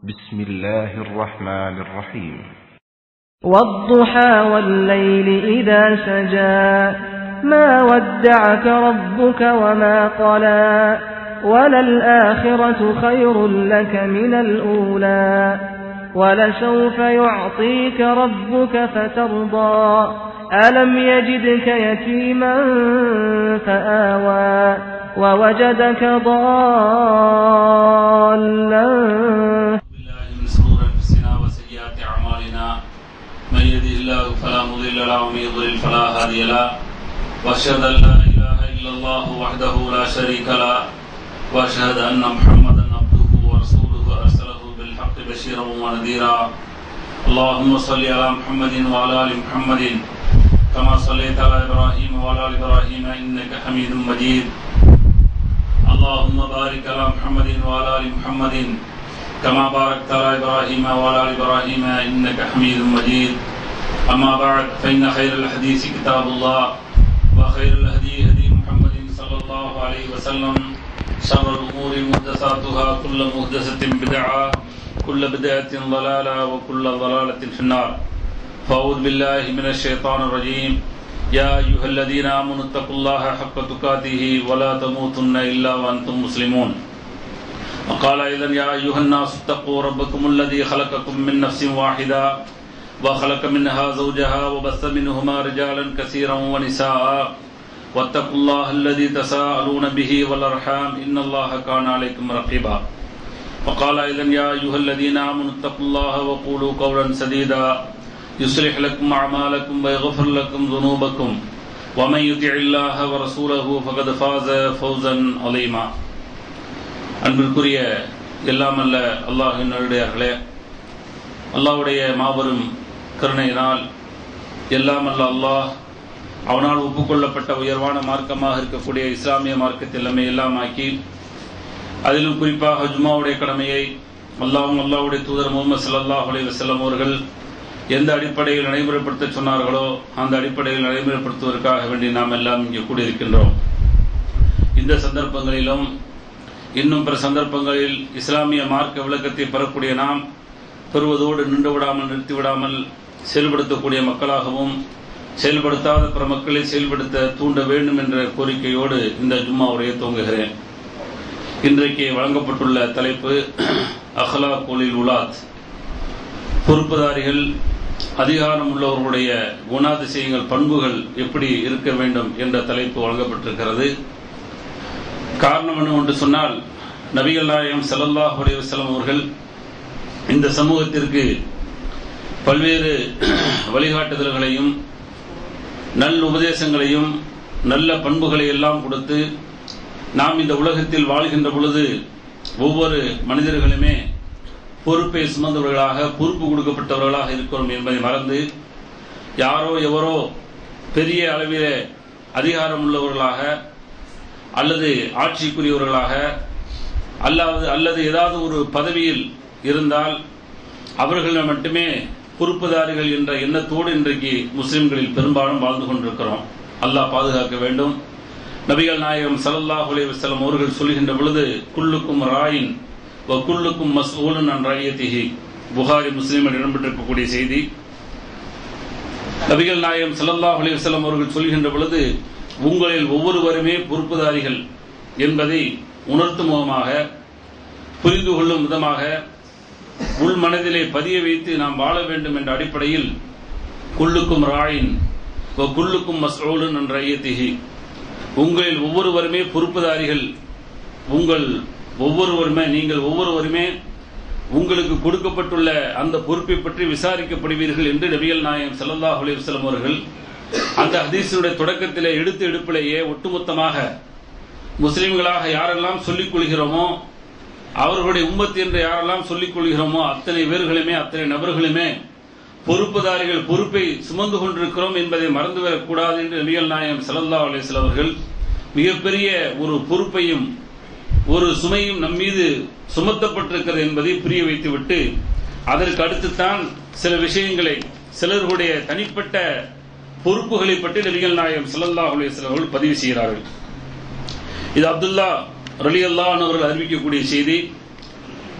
بسم الله الرحمن الرحيم والضحى والليل إذا سجى ما ودعك ربك وما قلى وللآخرة خير لك من الأولى ولسوف يعطيك ربك فترضى ألم يجدك يتيما فآوى ووجدك ضالا بالله من شرور انفسنا وسيئات اعمالنا من يهده الله فلا مضل له ومن يضلل فلا هادي له واشهد ان لا اله الا الله وحده لا شريك له واشهد ان محمدا عبده ورسوله ارسله بالحق بشيرا ونذيرا اللهم صل على محمد وعلى ال محمد كما صليت على ابراهيم وعلى ال ابراهيم انك حميد مجيد اللهم بارك على محمد وعلى ال محمد كما باركت على ابراهيم وعلى ال ابراهيم انك حميد مجيد اما بعد فان خير الحديث كتاب الله وخير الهدي هدي محمد صلى الله عليه وسلم شر الامور محدثاتها كل محدثه بدعه كل بدعه ضلاله وكل ضلاله في النار فاعوذ بالله من الشيطان الرجيم يا ايها الذين امنوا اتقوا الله حق تقاته ولا تموتن الا وانتم مسلمون وقال أيضا يا أيها الناس اتقوا ربكم الذي خلقكم من نفس واحدة وخلق منها زوجها وبث منهما رجالا كثيرا ونساء واتقوا الله الذي تساءلون به والأرحام إن الله كان عليكم رقيبا وقال أيضا يا أيها الذين آمنوا اتقوا الله وقولوا قولا سديدا يصلح لكم أعمالكم ويغفر لكم ذنوبكم ومن يطع الله ورسوله فقد فاز فوزا عظيما அன்பிற்குரிய எல்லாம் அல்ல அல்லாஹின் நல்லடியார்களே அல்லாஹ்வுடைய மாபெரும் கருணையினால் எல்லாம் அல்ல அல்லாஹ் அவனால் ஒப்புக்கொள்ளப்பட்ட உயர்வான மார்க்கமாக இருக்கக்கூடிய இஸ்லாமிய மார்க்கத்தில் நம்மை எல்லாம் ஆக்கி அதிலும் குறிப்பாக ஜும்மாவுடைய கடமையை அல்லாஹும் அல்லாஹ்வுடைய தூதர் முகமது ஸல்லல்லாஹு அலைஹி வஸல்லம் அவர்கள் எந்த அடிப்படையில் நடைமுறைப்படுத்த சொன்னார்களோ அந்த அடிப்படையில் நடைமுறைப்படுத்துவதற்காக வேண்டி நாம் எல்லாம் இங்கே கூடியிருக்கின்றோம் இந்த சந்தர்ப்பங்களிலும் இன்னும் பிற சந்தர்ப்பங்களில் இஸ்லாமிய மார்க்க விளக்கத்தை பெறக்கூடிய நாம் பெறுவதோடு நின்று விடாமல் நிறுத்தி விடாமல் செயல்படுத்தக்கூடிய மக்களாகவும் செயல்படுத்தாத பிற மக்களை செயல்படுத்த தூண்ட வேண்டும் என்ற கோரிக்கையோடு இந்த ஜும்மா உரையை துவங்குகிறேன் இன்றைக்கு வழங்கப்பட்டுள்ள தலைப்பு அஹ்லா கோலில் உலாத் பொறுப்புதாரிகள் அதிகாரம் உள்ளவர்களுடைய குணாதிசயங்கள் பண்புகள் எப்படி இருக்க வேண்டும் என்ற தலைப்பு வழங்கப்பட்டிருக்கிறது காரணம் என்ன ஒன்று சொன்னால் நபிகள் நாயகம் ஸல்லல்லாஹு அலைஹி வஸல்லம் அவர்கள் இந்த சமூகத்திற்கு பல்வேறு வழிகாட்டுதல்களையும் நல் உபதேசங்களையும் நல்ல பண்புகளை எல்லாம் கொடுத்து நாம் இந்த உலகத்தில் வாழ்கின்ற பொழுது ஒவ்வொரு மனிதர்களுமே பொறுப்பை சுமந்தவர்களாக பொறுப்பு கொடுக்கப்பட்டவர்களாக இருக்கிறோம் என்பதை மறந்து யாரோ எவரோ பெரிய அளவிலே அதிகாரம் உள்ளவர்களாக அல்லது ஆட்சிக்குரியவர்களாக அல்லாது அல்லது ஏதாவது ஒரு பதவியில் இருந்தால் அவர்கள் மட்டுமே பொறுப்புதாரிகள் என்ற எண்ணத்தோடு இன்றைக்கு முஸ்லிம்களில் பெரும்பாலும் வாழ்ந்து கொண்டிருக்கிறோம் அல்லாஹ் பாதுகாக்க வேண்டும் நபிகள் நாயகம் ஸல்லல்லாஹு அலைஹி வஸல்லம் அவர்கள் சொல்கின்ற பொழுது குல்லுக்கும் ராயின் வ குல்லுக்கும் மஸ்ஊலன் அன் ரயத்திஹி புகாரி முஸ்லிமில் இடம்பெற்றிருக்கக்கூடிய செய்தி நபிகள் நாயகம் ஸல்லல்லாஹு அலைஹி வஸல்லம் அவர்கள் சொல்கின்ற பொழுது உங்களில் ஒவ்வொருவருமே பொறுப்புதாரிகள் என்பதை உணர்த்தும் முகமாக புரிந்து கொள்ளும் விதமாக உள் மனதிலே பதிய வைத்து நாம் வாழ வேண்டும் என்ற அடிப்படையில் குல்லுக்கும் ராயின் குல்லுக்கும் மஸ்ஊலன் என்ற ஐயத்திகி உங்களில் ஒவ்வொருவருமே பொறுப்புதாரிகள் உங்கள் ஒவ்வொருவருமே நீங்கள் ஒவ்வொருவருமே உங்களுக்கு கொடுக்கப்பட்டுள்ள அந்த பொறுப்பை பற்றி விசாரிக்கப்படுவீர்கள் என்று நபிகள் நாயகம் ஸல்லல்லாஹு அலைஹி வஸல்லம் அவர்கள் அந்த ஹதீஸினுடைய தொடக்கத்திலே எடுத்து எடுப்பிலேயே ஒட்டுமொத்தமாக முஸ்லிம்களாக யாரெல்லாம் சொல்லிக் கொள்கிறோமோ அவர்களுடைய உம்மத்து என்று யாரெல்லாம் சொல்லிக் கொள்கிறோமோ அத்தனை பேர்களுமே அத்தனை நபர்களுமே பொறுப்புதாரிகள் பொறுப்பை சுமந்து கொண்டிருக்கிறோம் என்பதை மறந்துவிடக் கூடாது என்று நபிகள் நாயகம் ஸல்லல்லாஹு அலைஹி வஸல்லம் அவர்கள் மிகப்பெரிய ஒரு பொறுப்பையும் ஒரு சுமையும் நம் மீது சுமத்தப்பட்டிருக்கிறது என்பதை புரிய வைத்துவிட்டு அதற்கு அடுத்துத்தான் சில விஷயங்களை சிலர்களுடைய தனிப்பட்ட பொறுப்புகளை பற்றி நபிகள் நாயகம் ஸல்லல்லாஹு அலைஹி வஸல்லம் அவர்கள் பதிவு செய்கிறார்கள் இது அப்துல்லா ரலி அல்லாஹ் அவர்கள் அறிவிக்கக்கூடிய செய்தி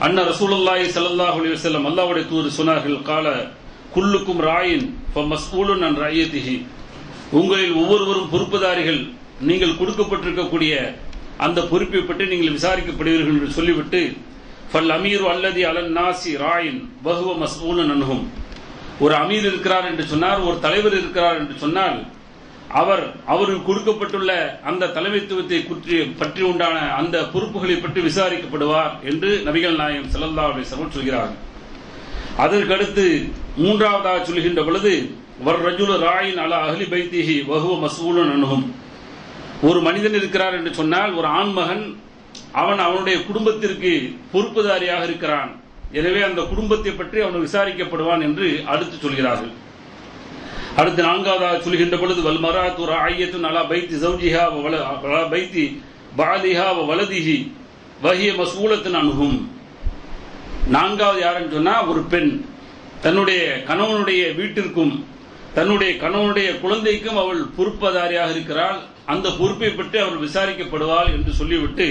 அன்ன ரசூலுல்லாஹி ஸல்லல்லாஹு அலைஹி வஸல்லம் அல்லாஹ்வுடைய தூதர் சொன்னார்கள் கால குல்லுக்கும் ராயின் ஃபமஸ்ஊலுன் அன் ரஅயத்திஹி உங்களில் ஒவ்வொருவரும் பொறுப்புதாரிகள் நீங்கள் கொடுக்கப்பட்டிருக்கக்கூடிய அந்த பொறுப்பை பற்றி நீங்கள் விசாரிக்கப்படுவீர்கள் என்று சொல்லிவிட்டு ஃபல் அமீரு அல்லதி அலன் நாசி ராயின் வஹுவ மஸ்ஊலுன் அன்ஹும் ஒரு அமீர் இருக்கிறார் என்று சொன்னார் ஒரு தலைவர் இருக்கிறார் என்று சொன்னால் அவர் அவருக்கு கொடுக்கப்பட்டுள்ள அந்த தலைமைத்துவத்தை குற்றி பற்றி உண்டான அந்த பொறுப்புகளை பற்றி விசாரிக்கப்படுவார் என்று நபிகள் நாயகம் ஸல்லல்லாஹு அலைஹி வஸல்லம் சொல்கிறார்கள் அதற்கடுத்து மூன்றாவதாக சொல்கின்ற பொழுது வர் ரஜுல ராயின் அலா அஹ்லி பைத்திஹி வஹுவ மஸ்ஊலுன் அன்ஹும் ஒரு மனிதன் இருக்கிறார் என்று சொன்னால் ஒரு ஆண்மகன் அவன் அவனுடைய குடும்பத்திற்கு பொறுப்புதாரியாக இருக்கிறான் எனவே அந்த குடும்பத்தை பற்றி அவன் விசாரிக்கப்படுவான் என்று அடுத்து சொல்கிறார்கள் அடுத்து நான்காவதாக சொல்கின்ற பொழுது வல் மராத்து ராயத்துன் அலா பைத்தி ஜௌஜிஹா வ வல அலா பைத்தி பாலிஹா வ வலதிஹி வஹிய மஸ்ஊலத்தின் அணுகும் நான்காவது யாருன்னு சொன்னா ஒரு பெண் தன்னுடைய கணவனுடைய வீட்டிற்கும் தன்னுடைய கணவனுடைய குழந்தைக்கும் அவள் பொறுப்பதாரியாக இருக்கிறாள் அந்த பொறுப்பை பற்றி அவள் விசாரிக்கப்படுவாள் என்று சொல்லிவிட்டு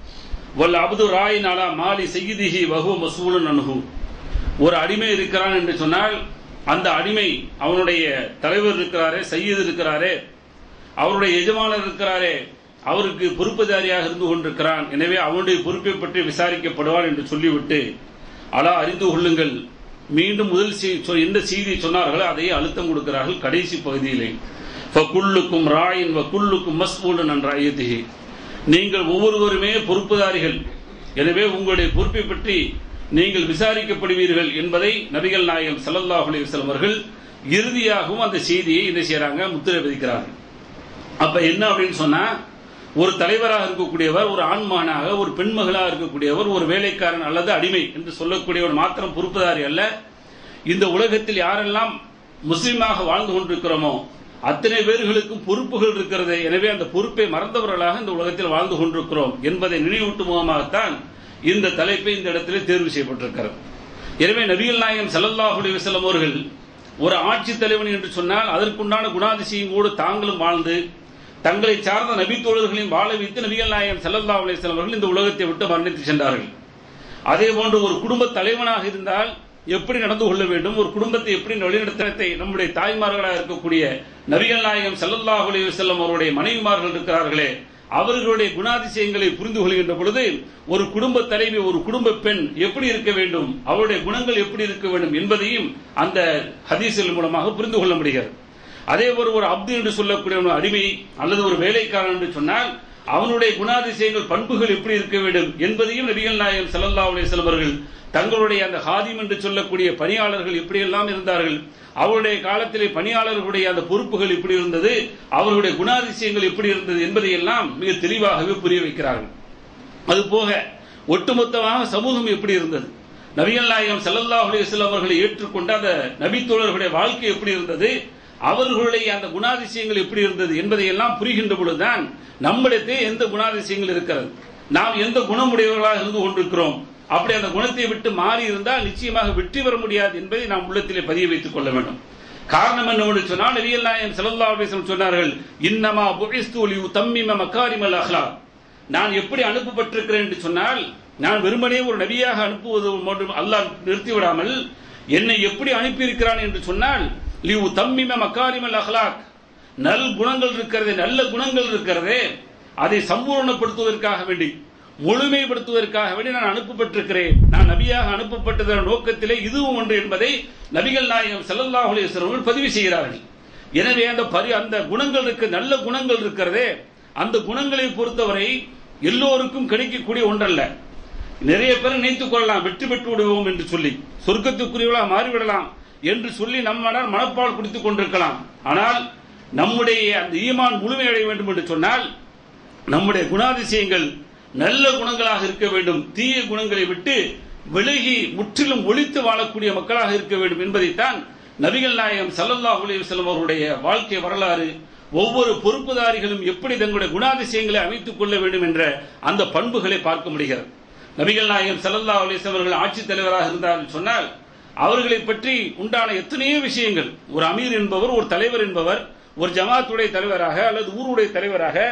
வல் அபுது ராயின் அலா மாலி செய்திஹி வகு மசூலன் அணுகு ஒரு அடிமை இருக்கிறான் என்று சொன்னால் அந்த அடிமை அவனுடைய தலைவர் இருக்கிறாரே சையீது இருக்கிறாரே அவருடைய எஜமானர் இருக்கிறாரே அவருக்கு பொறுப்புதாரியாக இருந்து கொண்டிருக்கிறான் எனவே அவனுடைய பொறுப்பை பற்றி விசாரிக்கப்படுவான் என்று சொல்லிவிட்டு அலா அறிந்து கொள்ளுங்கள் மீண்டும் முதல் செய்- சொ- எந்த செய்தியை சொன்னார்களோ அதையே அழுத்தம் கொடுக்கிறார்கள் கடைசி பகுதியிலே ஃபகுல்லுக்கும் ராயின் வகுல்லுக்கும் மஸ்பூலன் என்ற ஐயத்திகி நீங்கள் ஒவ்வொருவருமே பொறுப்புதாரிகள் எனவே உங்களுடைய பொறுப்பை பற்றி நீங்கள் விசாரிக்கப்படுவீர்கள் என்பதை நபிகள் நாயகம் ஸல்லல்லாஹு அலைஹி வஸல்லம் அவர்கள் இறுதியாகவும் அந்த செய்தியை என்ன செய்றாங்க முத்திரை பதிக்கிறார்கள் அப்ப என்ன அப்படின்னு சொன்னா ஒரு தலைவராக இருக்கக்கூடியவர் ஒரு ஆண்மகனாக ஒரு பெண்மகளாக இருக்கக்கூடியவர் ஒரு வேலைக்காரன் அல்லது அடிமை என்று சொல்லக்கூடியவர் மாத்திரம் பொறுப்புதாரி அல்ல இந்த உலகத்தில் யாரெல்லாம் முஸ்லீமாக வாழ்ந்து கொண்டிருக்கிறோமோ அத்தனை பேர்களுக்கும் பொறுப்புகள் இருக்கிறது எனவே அந்த பொறுப்பை மறந்தவர்களாக இந்த உலகத்தில் வாழ்ந்து கொண்டிருக்கிறோம் என்பதை நினைவூட்டும் முகமாகத்தான் இந்த தலைப்பை இந்த இடத்திலே தேர்வு செய்யப்பட்டிருக்கிறது எனவே நபிகள் நாயகம் ஸல்லல்லாஹு அலைஹி வஸல்லம் அவர்கள் ஒரு ஆட்சி தலைவன் என்று சொன்னால் அதற்குண்டான குணாதிசயங்களோடு தாங்களும் வாழ்ந்து தங்களை சார்ந்த நபி தோழர்களையும் வாழ வைத்து நபிகள் நாயகம் ஸல்லல்லாஹு அலைஹி வஸல்லம் அவர்கள் இந்த உலகத்தை விட்டு மரணித்து சென்றார்கள் அதே போன்று ஒரு குடும்ப தலைவனாக இருந்தால் எப்படி நடந்து கொள்ள வேண்டும் ஒரு குடும்பத்தை எப்படி வழிநடத்தத்தை நம்முடைய தாய்மார்களாக இருக்கக்கூடிய நபிகள் நாயகம் ஸல்லல்லாஹு அலைஹி வஸல்லம் அவருடைய மனைவிமார்கள் இருக்கிறார்களே அவர்களுடைய குணாதிசயங்களை புரிந்து கொள்கின்ற பொழுது ஒரு குடும்ப தலைவி ஒரு குடும்ப பெண் எப்படி இருக்க வேண்டும் அவருடைய குணங்கள் எப்படி இருக்க வேண்டும் என்பதையும் அந்த ஹதீஸ்கள் மூலமாக புரிந்து கொள்ள முடிகிறது அதே போல ஒரு அப்து என்று சொல்லக்கூடிய ஒரு அடிமை அல்லது ஒரு வேலைக்காரன் என்று சொன்னால் அவனுடைய குணாதிசயங்கள் பண்புகள் எப்படி இருக்க வேண்டும் என்பதையும் நபிகள் நாயகம் ஸல்லல்லாஹு அலைஹி வஸல்லம் அவர்கள் தங்களுடைய அந்த ஹாதிம் என்று சொல்லக்கூடிய பணியாளர்கள் எப்படியெல்லாம் இருந்தார்கள் அவருடைய காலத்திலே பணியாளர்களுடைய அந்த பொறுப்புகள் எப்படி இருந்தது அவர்களுடைய குணாதிசயங்கள் எப்படி இருந்தது என்பதையெல்லாம் மிக தெளிவாகவே புரிய வைக்கிறார்கள் அது போக ஒட்டுமொத்தமாக சமூகம் எப்படி இருந்தது நபிகள் நாயகம் ஸல்லல்லாஹு அலைஹி வஸல்லம் அவர்களை ஏற்றுக்கொண்ட அந்த நபித்தோழர்களுடைய வாழ்க்கை எப்படி இருந்தது அவர்களுடைய அந்த குணாதிசயங்கள் எப்படி இருந்தது என்பதையெல்லாம் புரிகின்ற பொழுதுதான் நம்மிடத்தே எந்த குணாதிசயங்கள் இருக்கிறது நாம் எந்த குணமுடையவர்களாக இருந்து கொண்டிருக்கிறோம் அப்படி அந்த குணத்தை விட்டு மாறி இருந்தால் நிச்சயமாக வெற்றி பெற முடியாது என்பதை நாம் உள்ளத்திலே பதிய வைத்துக் கொள்ள வேண்டும் காரணம் என்னவென்று சொன்னால் நபிகள் நாயகம் ஸல்லல்லாஹு அலைஹி வஸல்லம் சொன்னார்கள் இன்னமா புஇஸ்து லியுதம்மிம மகாரிமல் அஹ்லாக் நான் எப்படி அனுப்பப்பட்டிருக்கிறேன் என்று சொன்னால் நான் வெறுமனே ஒரு நபியாக அனுப்புவது மட்டும் அல்லாஹ் நிறுத்திவிடாமல் என்னை எப்படி அனுப்பியிருக்கிறான் என்று சொன்னால் லிவு தம்மிம மக்காரிமல் அஹ்லாக் நல் குணங்கள் இருக்கிறதே நல்ல குணங்கள் இருக்கிறதே அதை சம்பூர்ணப்படுத்துவதற்காக வேண்டி முழுமைப்படுத்துவதற்காக வேண்டி நான் அனுப்பப்பட்டிருக்கிறேன் நான் நபியாக அனுப்பப்பட்டதன் நோக்கத்திலே இதுவும் ஒன்று என்பதை நபிகள் நாயகம் ஸல்லல்லாஹு அலைஹி வஸல்லம் அவர்கள் பதிவு செய்கிறார்கள் எனவே அந்த பரி அந்த குணங்கள் இருக்கு நல்ல குணங்கள் இருக்கிறதே அந்த குணங்களை பொறுத்தவரை எல்லோருக்கும் கிடைக்கக்கூடிய ஒன்றல்ல நிறைய பேர் நினைத்துக் கொள்ளலாம் வெற்றி பெற்று விடுவோம் என்று சொல்லி சொர்க்கத்துக்குரியவர்களாக மாறிவிடலாம் என்று சொல்லி நம்மால் மனப்பால் குடித்துக் கொண்டிருக்கலாம் ஆனால் நம்முடைய அந்த ஈமான் முழுமையடைய வேண்டும் என்று சொன்னால் நம்முடைய குணாதிசயங்கள் நல்ல குணங்களாக இருக்க வேண்டும் தீய குணங்களை விட்டு விலகி முற்றிலும் ஒழித்து வாழக்கூடிய மக்களாக இருக்க வேண்டும் என்பதைத்தான் நபிகள் நாயகம் ஸல்லல்லாஹு அலைஹி வஸல்லம் அவருடைய வாழ்க்கை வரலாறு ஒவ்வொரு பொறுப்புதாரிகளும் எப்படி தங்களுடைய குணாதிசயங்களை அமைத்துக் கொள்ள வேண்டும் என்ற அந்த பண்புகளை பார்க்க முடிகிறது நபிகள் நாயகம் ஸல்லல்லாஹு அலைஹி வஸல்லம் அவர்கள் ஆட்சித் தலைவராக இருந்தார் என்று சொன்னால் அவர்களை பற்றி உண்டான எத்தனையோ விஷயங்கள் ஒரு அமீர் என்பவர் ஒரு தலைவர் என்பவர் ஒரு ஜமாத்துடைய தலைவராக அல்லது ஊருடைய தலைவராக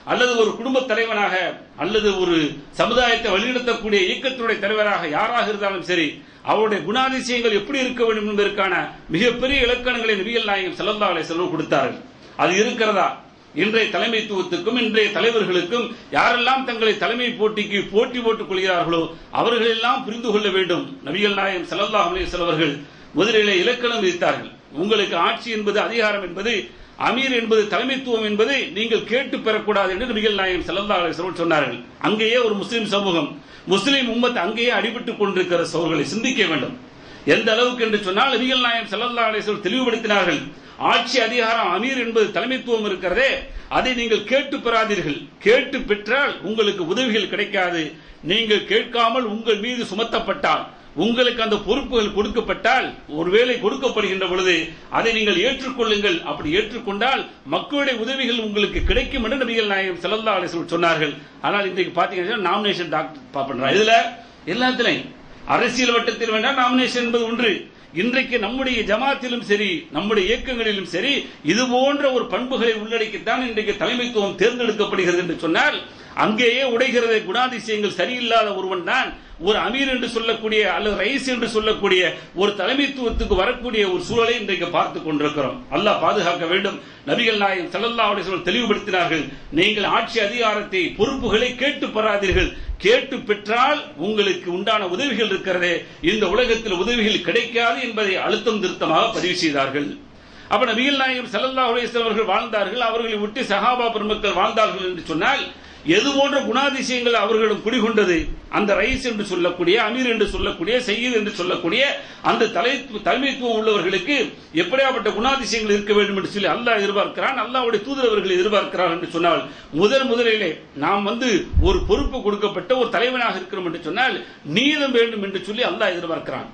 அல்லது ஒரு குடும்ப தலைவனாக அல்லது ஒரு சமுதாயத்தை வழிநடத்தக்கூடிய இயக்கத்தினுடைய தலைவராக யாராக இருந்தாலும் சரி அவருடைய குணாதிசயங்கள் எப்படி இருக்க வேண்டும் என்பதற்கான மிகப்பெரிய இலக்கணங்களை நபிகள் நாயகம் ஸல்லல்லாஹு அலைஹி வஸல்லம் கொடுத்தார்கள் அது இருக்கிறதா இன்றைய தலைமைத்துவத்துக்கும் இன்றைய தலைவர்களுக்கும் யாரெல்லாம் தங்களை தலைமை போட்டிக்கு போட்டி போட்டுக் கொள்கிறார்களோ அவர்களெல்லாம் புரிந்து கொள்ள வேண்டும் நபிகள் நாயகம் ஸல்லல்லாஹு அலைஹி வஸல்லம் அவர்கள் முதலிலே இலக்கணம் விதித்தார்கள் உங்களுக்கு ஆட்சி என்பது அதிகாரம் என்பது அமீர் என்பது தலைமைத்துவம் என்பது நீங்கள் கேட்டு பெறக்கூடாது என்று நபிகள் நாயகம் ஸல்லல்லாஹு அலைஹி வஸல்லம் சொன்னார்கள் அங்கேயே ஒரு முஸ்லிம் சமூகம் முஸ்லிம் உம்மத் அங்கேயே அடிபட்டுக் கொண்டிருக்கிற சோர்களை சிந்திக்க வேண்டும் எந்த அளவுக்கு என்று சொன்னால் நபிகள் நாயகம் ஸல்லல்லாஹு அலைஹி வஸல்லம் தெளிவுபடுத்தினார்கள் ஆட்சி அதிகாரம் அமீர் என்பது தலைமைத்துவம் இருக்கிறதே அதை நீங்கள் கேட்டு பெறாதீர்கள் கேட்டு பெற்றால் உங்களுக்கு உதவிகள் கிடைக்காது நீங்கள் கேட்காமல் உங்கள் மீது சுமத்தப்பட்டால் உங்களுக்கு அந்த பொறுப்புகள் கொடுக்கப்பட்டால் ஒருவேளை கொடுக்கப்படுகின்ற பொழுது அதை நீங்கள் ஏற்றுக்கொள்ளுங்கள் அப்படி ஏற்றுக்கொண்டால் மக்களுடைய உதவிகள் உங்களுக்கு கிடைக்கும் என்று நபிகள் நாயகம் ஸல்லல்லாஹு அலைஹி வஸல்லம் சொன்னார்கள் ஆனால் இன்றைக்கு பாத்தீங்கன்னா நாமினேஷன் டாக்டர் பண்றாங்க இதுல எல்லாத்துலயும் அரசியல் வட்டத்தில் வேண்டாம் நாமினேஷன் என்பது ஒன்று இன்றைக்கு நம்முடைய ஜமாத்திலும் சரி நம்முடைய இயக்கங்களிலும் சரி இது போன்ற ஒரு பண்புகளை உள்ளடக்கித்தான் இன்றைக்கு தலைமைத்துவம் தேர்ந்தெடுக்கப்படுகிறது என்று சொன்னால் அங்கேயே உடைகிறது குணாதிசயங்கள் சரியில்லாத ஒருவன் தான் ஒரு அமீர் என்று சொல்லக்கூடிய அல்லது ரைஸ் என்று சொல்லக்கூடிய ஒரு தலைமைத்துவத்துக்கு வரக்கூடிய ஒரு சூழலை இன்றைக்கு பார்த்துக் கொண்டிருக்கிறோம் அல்லாஹ் பாதுகாக்க வேண்டும் நபிகள் நாயகம் ஸல்லல்லாஹு அலைஹி வஸல்லம் தெளிவுபடுத்தினார்கள் நீங்கள் ஆட்சி அதிகாரத்தை பொறுப்புகளை கேட்டு பெறாதீர்கள் கேட்டு பெற்றால் உங்களுக்கு உண்டான உதவிகள் இருக்கிறதே இந்த உலகத்தில் உதவிகள் கிடைக்காது என்பதை அழுத்தம் திருத்தமாக பதிவு செய்தார்கள் அப்ப நபிகள் நாயகம் ஸல்லல்லாஹு அலைஹி வஸல்லம் அவர்கள் வாழ்ந்தார்கள் அவர்களை விட்டு சஹாபா பெருமக்கள் வாழ்ந்தார்கள் என்று சொன்னால் எது போன்ற குணாதிசயங்கள் அவர்களிடம் குடிகொண்டது அந்த ரைஸ் என்று சொல்லக்கூடிய அமீர் என்று சொல்லக்கூடிய செய்யீத் என்று சொல்லக்கூடிய அந்த தலை தலைமைத்துவம் உள்ளவர்களுக்கு எப்படியாப்பட்ட குணாதிசயங்கள் இருக்க வேண்டும் என்று சொல்லி அல்லாஹ் எதிர்பார்க்கிறான் அல்லாஹ்வுடைய தூதரவர்கள் எதிர்பார்க்கிறார் என்று சொன்னால் முதல் முதலிலே நாம் வந்து ஒரு பொறுப்பு கொடுக்கப்பட்ட ஒரு தலைவனாக இருக்கிறோம் என்று சொன்னால் நீதம் வேண்டும் என்று சொல்லி அல்லாஹ் எதிர்பார்க்கிறான்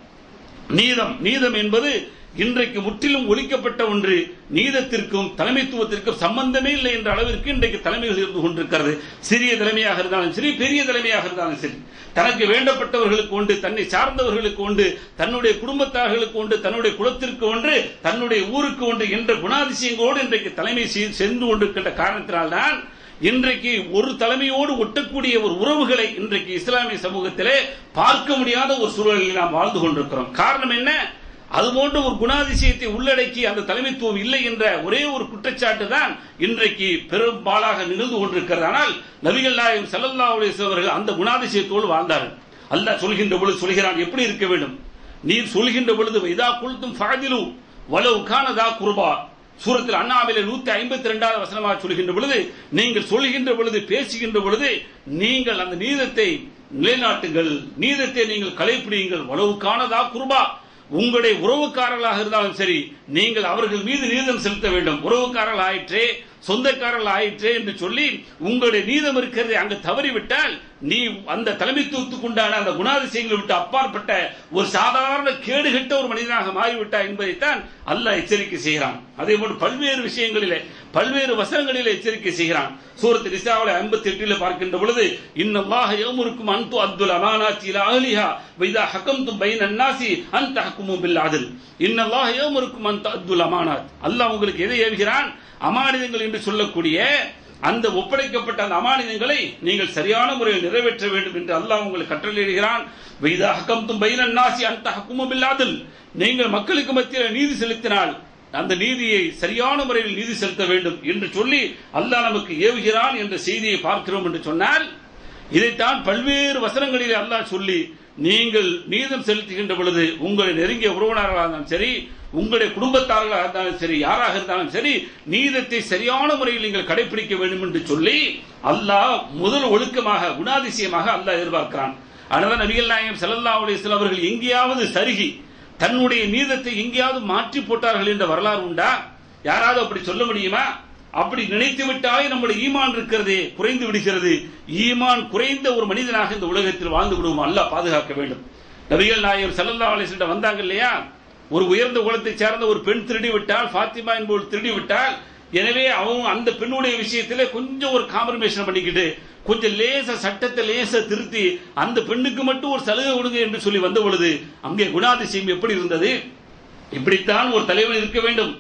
நீதம் நீதம் என்பது இன்றைக்கு முற்றிலும் ஒழிக்கப்பட்ட ஒன்று நீதத்திற்கும் தலைமைத்துவத்திற்கும் சம்பந்தமே இல்லை என்ற அளவிற்கு இன்றைக்கு தலைமைகள் இருந்து கொண்டிருக்கிறது சிறிய தலைமையாக இருந்தாலும் சரி பெரிய தலைமையாக இருந்தாலும் சரி தனக்கு வேண்டப்பட்டவர்களுக்கு உண்டு தன்னை சார்ந்தவர்களுக்கு உண்டு தன்னுடைய குடும்பத்தார்களுக்கு உண்டு தன்னுடைய குலத்திற்கு ஒன்று தன்னுடைய ஊருக்கு ஒன்று என்ற குணாதிசயங்களோடு இன்றைக்கு தலைமை செய்- சென்று கொண்டிருக்கின்ற காரணத்தினால்தான் இன்றைக்கு ஒரு தலைமையோடு ஒட்டக்கூடிய ஒரு உறவுகளை இன்றைக்கு இஸ்லாமிய சமூகத்திலே பார்க்க முடியாத ஒரு சூழலில் நாம் வாழ்ந்து கொண்டிருக்கிறோம் காரணம் என்ன அதுபோன்ற ஒரு குணாதிசயத்தை உள்ளடக்கி அந்த தலைமைத்துவம் இல்லை என்ற ஒரே ஒரு குற்றச்சாட்டு தான் இன்றைக்கு பெரும்பாலாக நிகழ்ந்து கொண்டிருக்கிறது ஆனால் நபிகள் நாயகம் ஸல்லல்லாஹு அலைஹி வஸல்லம் அவர்கள் அந்த குணாதிசயத்தோடு வாழ்ந்தார்கள் அல்லாஹ் சொல்கின்ற பொழுது சொல்கிறான் எப்படி இருக்க வேண்டும் நீர் சொல்கின்ற பொழுது இதா குல்தும் ஃபாதிலு வலவு கானதா குர்பா சூரத்தில் அண்ணாவிலே நூத்தி ஐம்பத்தி ரெண்டாவது வசனமாக சொல்கின்ற பொழுது நீங்கள் சொல்கின்ற பொழுது பேசுகின்ற பொழுது நீங்கள் அந்த நீதத்தை நிலைநாட்டுங்கள் நீதத்தை நீங்கள் கடைபிடியுங்கள் வலவுக்கானதா குர்பா உங்களுடைய உறவுக்காரர்களாக இருந்தாலும் சரி நீங்கள் அவர்கள் மீது நீதம் செலுத்த வேண்டும் உறவுக்காரர்கள் ஆயிற்றே சொந்தக்காரர்கள் ஆயிற்றே என்று சொல்லி உங்களுடைய நீதம் இருக்கிறதை அங்கு தவறிவிட்டால் நீ அந்த தலைமைத்துவத்துக்கு உண்டான அந்த குணாதிசயங்களை விட்டு அப்பாற்பட்ட ஒரு சாதாரண கேடுகட்ட ஒரு மனிதனாக மாறிவிட்டாய் என்பதைத்தான் அல்லாஹ் எச்சரிக்கை செய்கிறான் அதே போன்று பல்வேறு விஷயங்களிலே பல்வேறு வசனங்களிலே எச்சரிக்கை செய்கிறான் சூரத் நிசாவில ஐம்பத்தி எட்டில் பார்க்கின்ற பொழுது இன்னல்லாஹ யமுருக்கும் அன்து அப்துல் அமானாத்தி இலா அஹ்லிஹா வைதா ஹக்கம்தும் பைன அன்னாசி அன் தஹ்குமு பில் அத்ல் இன்னல்லாஹ யமுருக்கும் அன் அப்துல் அமானாத் அல்லாஹ் உங்களுக்கு எதை ஏவுகிறான் அமானிதங்கள் என்று சொல்லக்கூடிய அந்த ஒப்படைக்கப்பட்ட அந்த அமானிதங்களை நீங்கள் சரியான முறையில் நிறைவேற்ற வேண்டும் என்று அல்லாஹ் உங்களுக்கு கட்டளையிடுகிறான் வைதா ஹக்கம்தும் பைன அன்னாசி அன் தஹ்குமு பில் அத்ல் நீங்கள் மக்களுக்கு மத்தியில் நீதி செலுத்தினால் அந்த நீதியை சரியான முறையில் நீதி செலுத்த வேண்டும் என்று சொல்லி அல்லாஹ் நமக்கு ஏவுகிறான் என்ற செய்தியை பார்க்கிறோம் என்று சொன்னால் இதைத்தான் பல்வேறு வசனங்களிலே அல்லாஹ் சொல்லி நீங்கள் நீதம் செலுத்துகின்ற பொழுது உங்களை நெருங்கிய உறவினர்களாக இருந்தாலும் சரி உங்களுடைய குடும்பத்தார்களாக இருந்தாலும் சரி யாராக இருந்தாலும் சரி நீதத்தை சரியான முறையில் நீங்கள் கடைபிடிக்க வேண்டும் என்று சொல்லி அல்லாஹ் முதல் ஒழுக்கமாக குணாதிசயமாக அல்லாஹ் எதிர்பார்க்கிறான் அதனால நபிகள் நாயகம் ஸல்லல்லாஹு அலைஹி வஸல்லம் அவர்கள் எங்கேயாவது சருகி தன்னுடைய நீதத்தை எங்கேயாவது மாற்றி போட்டார்கள் என்ற வரலாறு உண்டா யாராவது அப்படி சொல்ல முடியுமா அப்படி நினைத்து விட்டாலே நம்முடைய ஈமான் இருக்கிறதே குறைந்து விடுகிறது ஈமான் குறைந்த ஒரு மனிதனாக இந்த உலகத்தில் வாழ்ந்து விடுவோம் அல்லாஹ் பாதுகாக்க வேண்டும் நபிகள் நாயகம் ஸல்லல்லாஹு அலைஹி வஸல்லம் வந்தாங்க இல்லையா ஒரு உயர்ந்த குலத்தை சார்ந்த ஒரு பெண் திருடி விட்டால் ஃபாத்திமா என்பவள் திருடி விட்டால் எனவே அவங்க அந்த பெண்ணுடைய விஷயத்திலே கொஞ்சம் ஒரு காம்ப்ரமைசேஷன் பண்ணிக்கிட்டு கொஞ்சம் லேச சட்டத்தை லேச திருத்தி அந்த பெண்ணுக்கு மட்டும் ஒரு சலுகை கொடுங்க என்று சொல்லி வந்த பொழுது அங்கே குணாதிசயம் எப்படி இருந்தது இப்படித்தான் ஒரு தலைவன் இருக்க வேண்டும்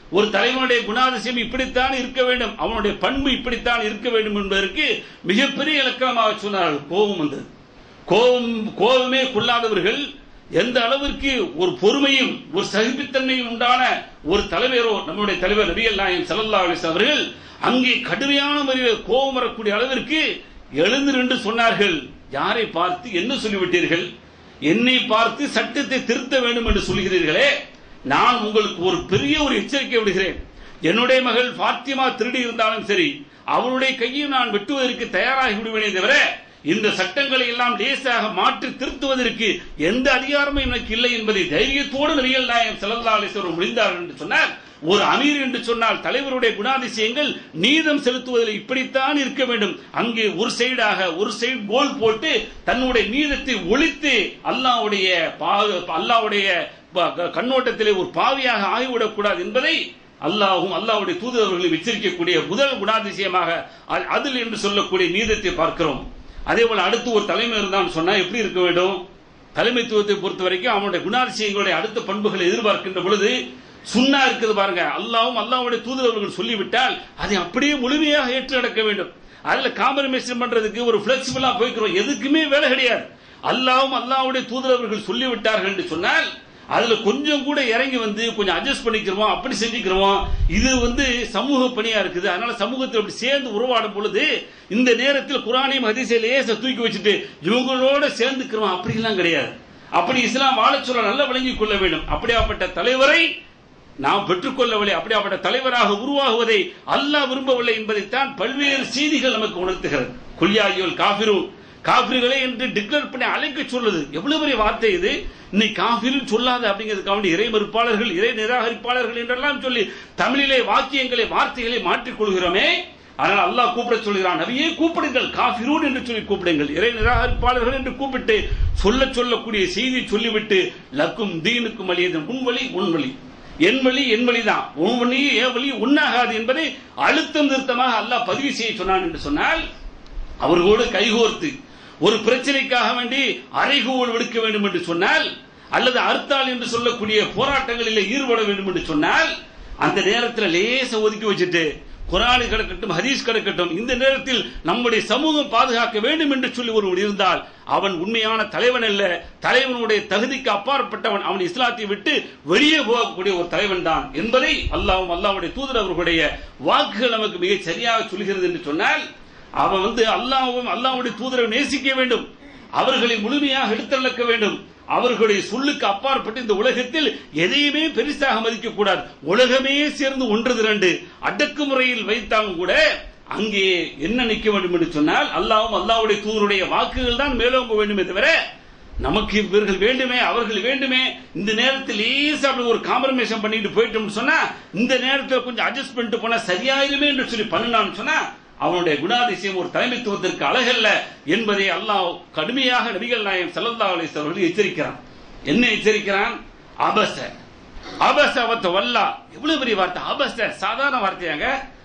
ஒரு தலைவனுடைய குணாதிசயம் இப்படித்தான் இருக்க வேண்டும் அவனுடைய பண்பு இப்படித்தான் இருக்க வேண்டும் என்பதற்கு மிகப்பெரிய இலக்கணமாக சொன்னார்கள் கோபம் வந்தது கோபம் கோபமே கொள்ளாதவர்கள் எந்த அளவிற்கு ஒரு பொறுமையும் ஒரு சகிப்புத்தன்மையும் உண்டான ஒரு தலைவரோ நம்முடைய தலைவர் நபிகள் நாயகம் ஸல்லல்லாஹு அலைஹி வஸல்லம் அவர்கள் அங்கே கடுமையான முறையில் கோபம் வரக்கூடிய அளவிற்கு எழுந்து நின்று சொன்னார்கள் யாரை பார்த்து என்ன சொல்லிவிட்டீர்கள் என்னை பார்த்து சட்டத்தை திருத்த வேண்டும் என்று சொல்கிறீர்களே நான் உங்களுக்கு ஒரு பெரிய ஒரு எச்சரிக்கை விடுகிறேன் என்னுடைய மகள் பாத்திமா திருடி இருந்தாலும் சரி அவளுடைய கையை நான் வெட்டுவதற்கு தயாராகி விடுவேனே தவிர இந்த சட்டங்களை எல்லாம் லேசாக மாற்றி திருத்துவதற்கு எந்த அதிகாரமும் எனக்கு இல்லை என்பதை தைரியத்தோடு நபிகள் நாயகம் ஸல்லல்லாஹு அலைஹி வஸல்லம் முடிந்தார்கள் என்று சொன்னார் ஒரு அமீர் என்று சொன்னால் தலைவருடைய குணாதிசயங்கள் நீதம் செலுத்துவதில் இப்படித்தான் இருக்க வேண்டும் அங்கே ஒரு சைடாக ஒரு சைடு கோல் போட்டு தன்னுடைய நீதத்தை ஒழித்து அல்லாஹ்வுடைய பா- அல்லாஹ்வுடைய ப- கண்ணோட்டத்திலே ஒரு பாவியாக ஆகிவிடக்கூடாது என்பதை அல்லாஹும் அல்லாஹ்வுடைய தூதரவர்களும் எச்சரிக்கக்கூடிய முதல் குணாதிசயமாக அ- அதில் என்று சொல்லக்கூடிய நீதத்தை பார்க்கிறோம் அதே போல அடுத்து ஒரு தலைமை இருந்தான்னு சொன்னா எப்படி இருக்க வேண்டும் தலைமைத்துவத்தை பொறுத்த வரைக்கும் அவனுடைய குணாதிசயங்களுடைய அடுத்த பண்புகளை எதிர்பார்க்கின்ற பொழுது சுண்ணா இருக்குது பாருங்க அல்லாவும் அல்லாவுடைய தூதரவர்கள் சொல்லிவிட்டால் அதை அப்படியே முழுமையாக ஏற்று நடக்க வேண்டும் அதுல காம்ப்ரமைஸ் பண்றதுக்கு ஒரு பிளெக்சிபிளா போய்க்கிறோம் எதுக்குமே வேலை கிடையாது அல்லாவும் அல்லாவுடைய தூதரவர்கள் சொல்லிவிட்டார்கள் என்று சொன்னால் அதுல கொஞ்சம் கூட இறங்கி வந்து கொஞ்சம் அட்ஜஸ்ட் பண்ணிக்கிறோம் அப்படி செஞ்சுக்கிறோம் இது வந்து சமூக பணியா இருக்குது அதனால சமூகத்தில் அப்படி சேர்ந்து உருவாடும் பொழுது இந்த நேரத்தில் குரானையும் ஹதீஸை லேச தூக்கி வச்சுட்டு இவங்களோட சேர்ந்துக்கிறோம் அப்படிலாம் கிடையாது அப்படி இஸ்லாம் வாழச் சொல்ல நல்லா விளங்கிக் கொள்ள வேண்டும் அப்படியாப்பட்ட தலைவரை நாம் பெற்றுக்கொள்ளவில்லை அப்படியாப்பட்ட தலைவராக உருவாகுவதை அல்லாஹ் விரும்பவில்லை என்பதைத்தான் பல்வேறு செய்திகள் நமக்கு உணர்த்துகிறது குல்யாயுல் காபிரு காபிர்களே என்று டிக்ளேர் பண்ணி அழைக்க சொல்லுது எவ்வளவு பெரிய வார்த்தை இது இன்னைக்கு காபிரும் சொல்லாத அப்படிங்கிறதுக்காக வேண்டி இறை மறுப்பாளர்கள் இறை நிராகரிப்பாளர்கள் என்றெல்லாம் சொல்லி தமிழிலே வாக்கியங்களை வார்த்தைகளை மாற்றிக் கொள்கிறோமே ஆனால் அல்லாஹ் கூப்பிட சொல்கிறான் நபியே கூப்பிடுங்கள் காஃபிரூன் என்று சொல்லி கூப்பிடுங்கள் இறை நிராகரிப்பாளர்கள் என்று கூப்பிட்டு சொல்ல சொல்லக்கூடிய செய்தி சொல்லிவிட்டு லக்கும் தீனுக்கும் வழியது உன்வழி உன்வழி என் வழி என் வழிதான் உன் வழி என் வழி உண்ணாகாது என்பதை அழுத்தம் திருத்தமாக அல்லாஹ் பதிவு செய்ய சொன்னான் என்று சொன்னால் அவர்களோடு கைகோர்த்து ஒரு பிரச்சனைக்காக வேண்டி அறைகூவல் விடுக்க வேண்டும் என்று சொன்னால் அல்லது அறுத்தால் என்று சொல்லக்கூடிய போராட்டங்களில் ஈடுபட வேண்டும் என்று சொன்னால் அந்த நேரத்தில் லேச ஒதுக்கி வச்சுட்டு குரானு கிடக்கட்டும் ஹதீஸ் கிடக்கட்டும் இந்த நேரத்தில் நம்முடைய சமூகம் பாதுகாக்க வேண்டும் என்று சொல்லி ஒருவன் இருந்தால் அவன் உண்மையான தலைவன் அல்ல தலைவனுடைய தகுதிக்கு அப்பாற்பட்டவன் அவன் இஸ்லாத்தை விட்டு வெளியே போகக்கூடிய ஒரு தலைவன் தான் என்பதை அல்லாஹ்வும் அல்லாஹ்வுடைய தூதர் அவர்களுடைய வாக்குகள் நமக்கு மிக சரியாக சொல்கிறது என்று சொன்னால் அவன் வந்து அல்லாஹ்வும் அல்லாஹ்வுடைய தூதரை நேசிக்க வேண்டும் அவர்களை முழுமையாக எடுத்தளக்க வேண்டும் அவர்களுடைய சொல்லுக்கு அப்பாற்பட்டு இந்த உலகத்தில் எதையுமே பெருசாக மதிக்க கூடாது உலகமே சேர்ந்து ஒன்று திரண்டு அடக்குமுறையில் வைத்தாலும் கூட அங்கே என்ன நிற்க வேண்டும் என்று சொன்னால் அல்லாஹ்வும் அல்லாஹ்வுடைய தூதருடைய வாக்குகள் தான் மேலோங்க வேண்டுமே தவிர நமக்கு இவர்கள் வேண்டுமே அவர்கள் வேண்டுமே இந்த நேரத்தில் லேசா அப்படி ஒரு காம்ப்ரமைசம் பண்ணிட்டு போயிட்டோம்னு சொன்னா இந்த நேரத்தில் கொஞ்சம் அட்ஜஸ்ட் பண்ணிட்டு போனா சரியாயிருமே என்று சொல்லி பண்ணினான்னு சொன்னா அவனுடைய குணாதிசயம் ஒரு தலைமைத்துவத்திற்கு அழகல்ல என்பதை அல்லாஹ் கடுமையாக நபிகள் நாயகம் ஸல்லல்லாஹு அலைஹி வஸல்லம் அவர்கள் எச்சரிக்கிறான் என்ன எச்சரிக்கிறான் அபச அபச அவத்த வல்லா எவ்வளவு பெரிய வார்த்தை அபச சாதாரண வார்த்தையாங்க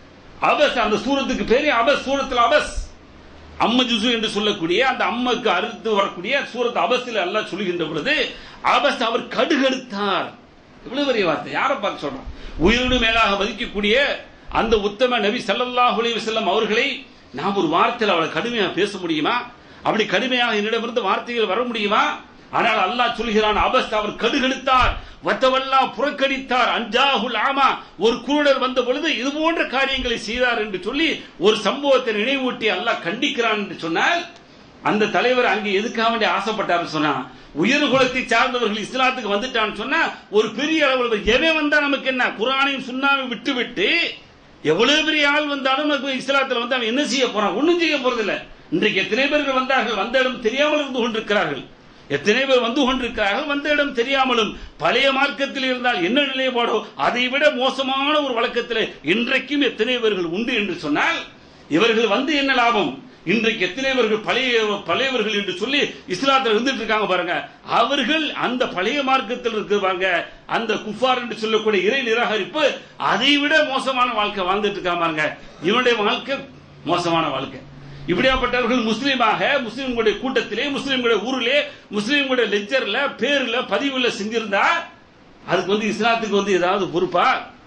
அபஸ் அந்த சூரத்துக்கு பேரே அபஸ் சூரத்தில் அபஸ் அம்ம ஜுசு என்று சொல்லக்கூடிய அந்த அம்மைக்கு அறுத்து வரக்கூடிய சூரத் அபஸில் அல்லாஹ் சொல்லுகின்ற பொழுது அபஸ் அவர் கடுகடுத்தார் இவ்வளவு பெரிய வார்த்தை யாரை பார்த்து சொல்றான் உயிரோடு மேலாக மதிக்கக்கூடிய அந்த உத்தம நபி ஸல்லல்லாஹு அலைஹி வஸல்லம் அவர்களை நாம் ஒரு வார்த்தையில் அவளை கடுமையாக பேச முடியுமா அப்படி கடுமையாக என்னிடமிருந்து வார்த்தைகள் வர முடியுமா ஆனால் அல்லாஹ் சொல்கிறான் அபஸ் அவர் கடுகெடுத்தார் வத்தவல்லா புறக்கணித்தார் அஞ்சாஹுல் ஆமா ஒரு குருடர் வந்த பொழுது இது போன்ற காரியங்களை செய்தார் என்று சொல்லி ஒரு சம்பவத்தை நினைவூட்டி அல்லாஹ் கண்டிக்கிறான் என்று சொன்னால் அந்த தலைவர் அங்கே எதுக்காக வேண்டிய ஆசைப்பட்டார் சொன்னா உயர் குலத்தை சார்ந்தவர்கள் இஸ்லாத்துக்கு வந்துட்டான்னு சொன்னா ஒரு பெரிய அளவில் எவன் வந்தா நமக்கு என்ன குரானையும் சுண்ணாவையும் விட்டு விட்டு எவ்வளவு பெரிய ஆள் வந்தாலும் நமக்கு இஸ்லாத்துல வந்து அவன் என்ன செய்ய போறான் ஒண்ணும் செய்ய போறதில்ல இன்றைக்கு எத்தனை பேர்கள் வந்தார்கள் வந்த இடம் தெரியாமல் இருந்து கொண்டிருக்கிறார்கள் எத்தனை பேர் வந்து கொண்டிருக்கிறார்கள் வந்த இடம் தெரியாமலும் பழைய மார்க்கத்தில் இருந்தால் என்ன நிலைப்பாடோ அதை விட மோசமான ஒரு வழக்கத்தில் இன்றைக்கும் எத்தனை பேர்கள் உண்டு என்று சொன்னால் இவர்கள் வந்து என்ன லாபம் இன்றைக்கு எத்தனை பேர்கள் பழைய பழையவர்கள் என்று சொல்லி இஸ்லாத்தில் இருந்துட்டு இருக்காங்க பாருங்க அவர்கள் அந்த பழைய மார்க்கத்தில் இருக்கிறாங்க அந்த குஃபார் என்று சொல்லக்கூடிய இறை நிராகரிப்பு அதை விட மோசமான வாழ்க்கை வாழ்ந்துட்டு இருக்காங்க பாருங்க இவனுடைய வாழ்க்கை மோசமான வாழ்க்கை இப்படியாப்பட்டவர்கள் முஸ்லீமாக முஸ்லீம்களுடைய கூட்டத்திலே முஸ்லீம்களுடைய ஊரிலே முஸ்லீம்களுடைய லெக்சர்ல பேர்ல பதிவுல செஞ்சிருந்தா அதுக்கு வந்து இஸ்லாத்துக்கு வந்து ஏதாவது பொறுப்பா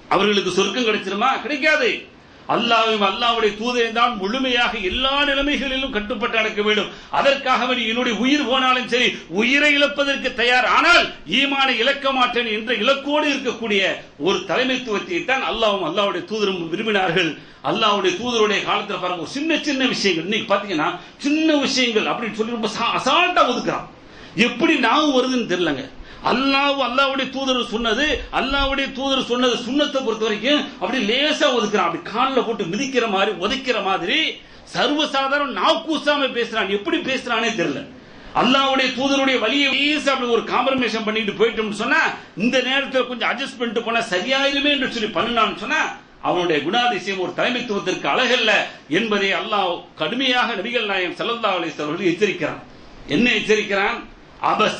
அவர்களுக்கு சொர்க்கம் கிடைச்சிருமா கிடைக்காது அல்லாஹ்வையும் அல்லாஹ்வுடைய தூதரையும் தான் முழுமையாக எல்லா நிலைமைகளிலும் கட்டுப்பட்டு நடக்க வேண்டும் அதற்காக வேண்டி என்னுடைய உயிர் போனாலும் சரி உயிரை இழப்பதற்கு தயார் ஆனால் ஈமானை இழக்க மாட்டேன் என்ற இலக்கோடு இருக்கக்கூடிய ஒரு தலைமைத்துவத்தை தான் அல்லாஹ்வும் அல்லாஹ்வுடைய தூதரும் விரும்பினார்கள் அல்லாஹ்வுடைய தூதருடைய காலத்துல பாருங்க ஒரு சின்ன சின்ன விஷயங்கள் இன்னைக்கு பாத்தீங்கன்னா சின்ன விஷயங்கள் அப்படின்னு சொல்லி ரொம்ப சா- அசால்ட்டா ஒதுக்குறான் எப்படி நாவும் வருதுன்னு தெரியலங்க அல்லாஹ் அல்லாஹ்வுடைய தூதர் சொன்னது அல்லாஹ்வுடைய தூதர் சொன்னது சுண்ணத்தை பொறுத்த வரைக்கும் அப்படி லேசா ஒதுக்குறான் அப்படி கால்ல போட்டு மிதிக்கிற மாதிரி உதைக்கிற மாதிரி சர்வசாதாரண நாவு கூசாம பேசுறான் எப்படி பேசுறானே தெரியல அல்லாஹ்வுடைய தூதருடைய வழியை லேசா அப்படி ஒரு காம்ப்ரமைசேஷன் பண்ணிட்டு போயிட்டோம்னு சொன்னா இந்த நேரத்தில் கொஞ்சம் அட்ஜஸ்ட் பண்ணிட்டு போனா சரியாயிருமே என்று சொல்லி பண்ணினான்னு சொன்னா அவனுடைய குணாதிசயம் ஒரு தலைமைத்துவத்திற்கு அழகல்ல என்பதை அல்லாஹ் கடுமையாக நபிகள் நாயகம் ஸல்லல்லாஹு அலைஹி வஸல்லம் அவர்கள் எச்சரிக்கிறான் என்ன எச்சரிக்கிறான் அபச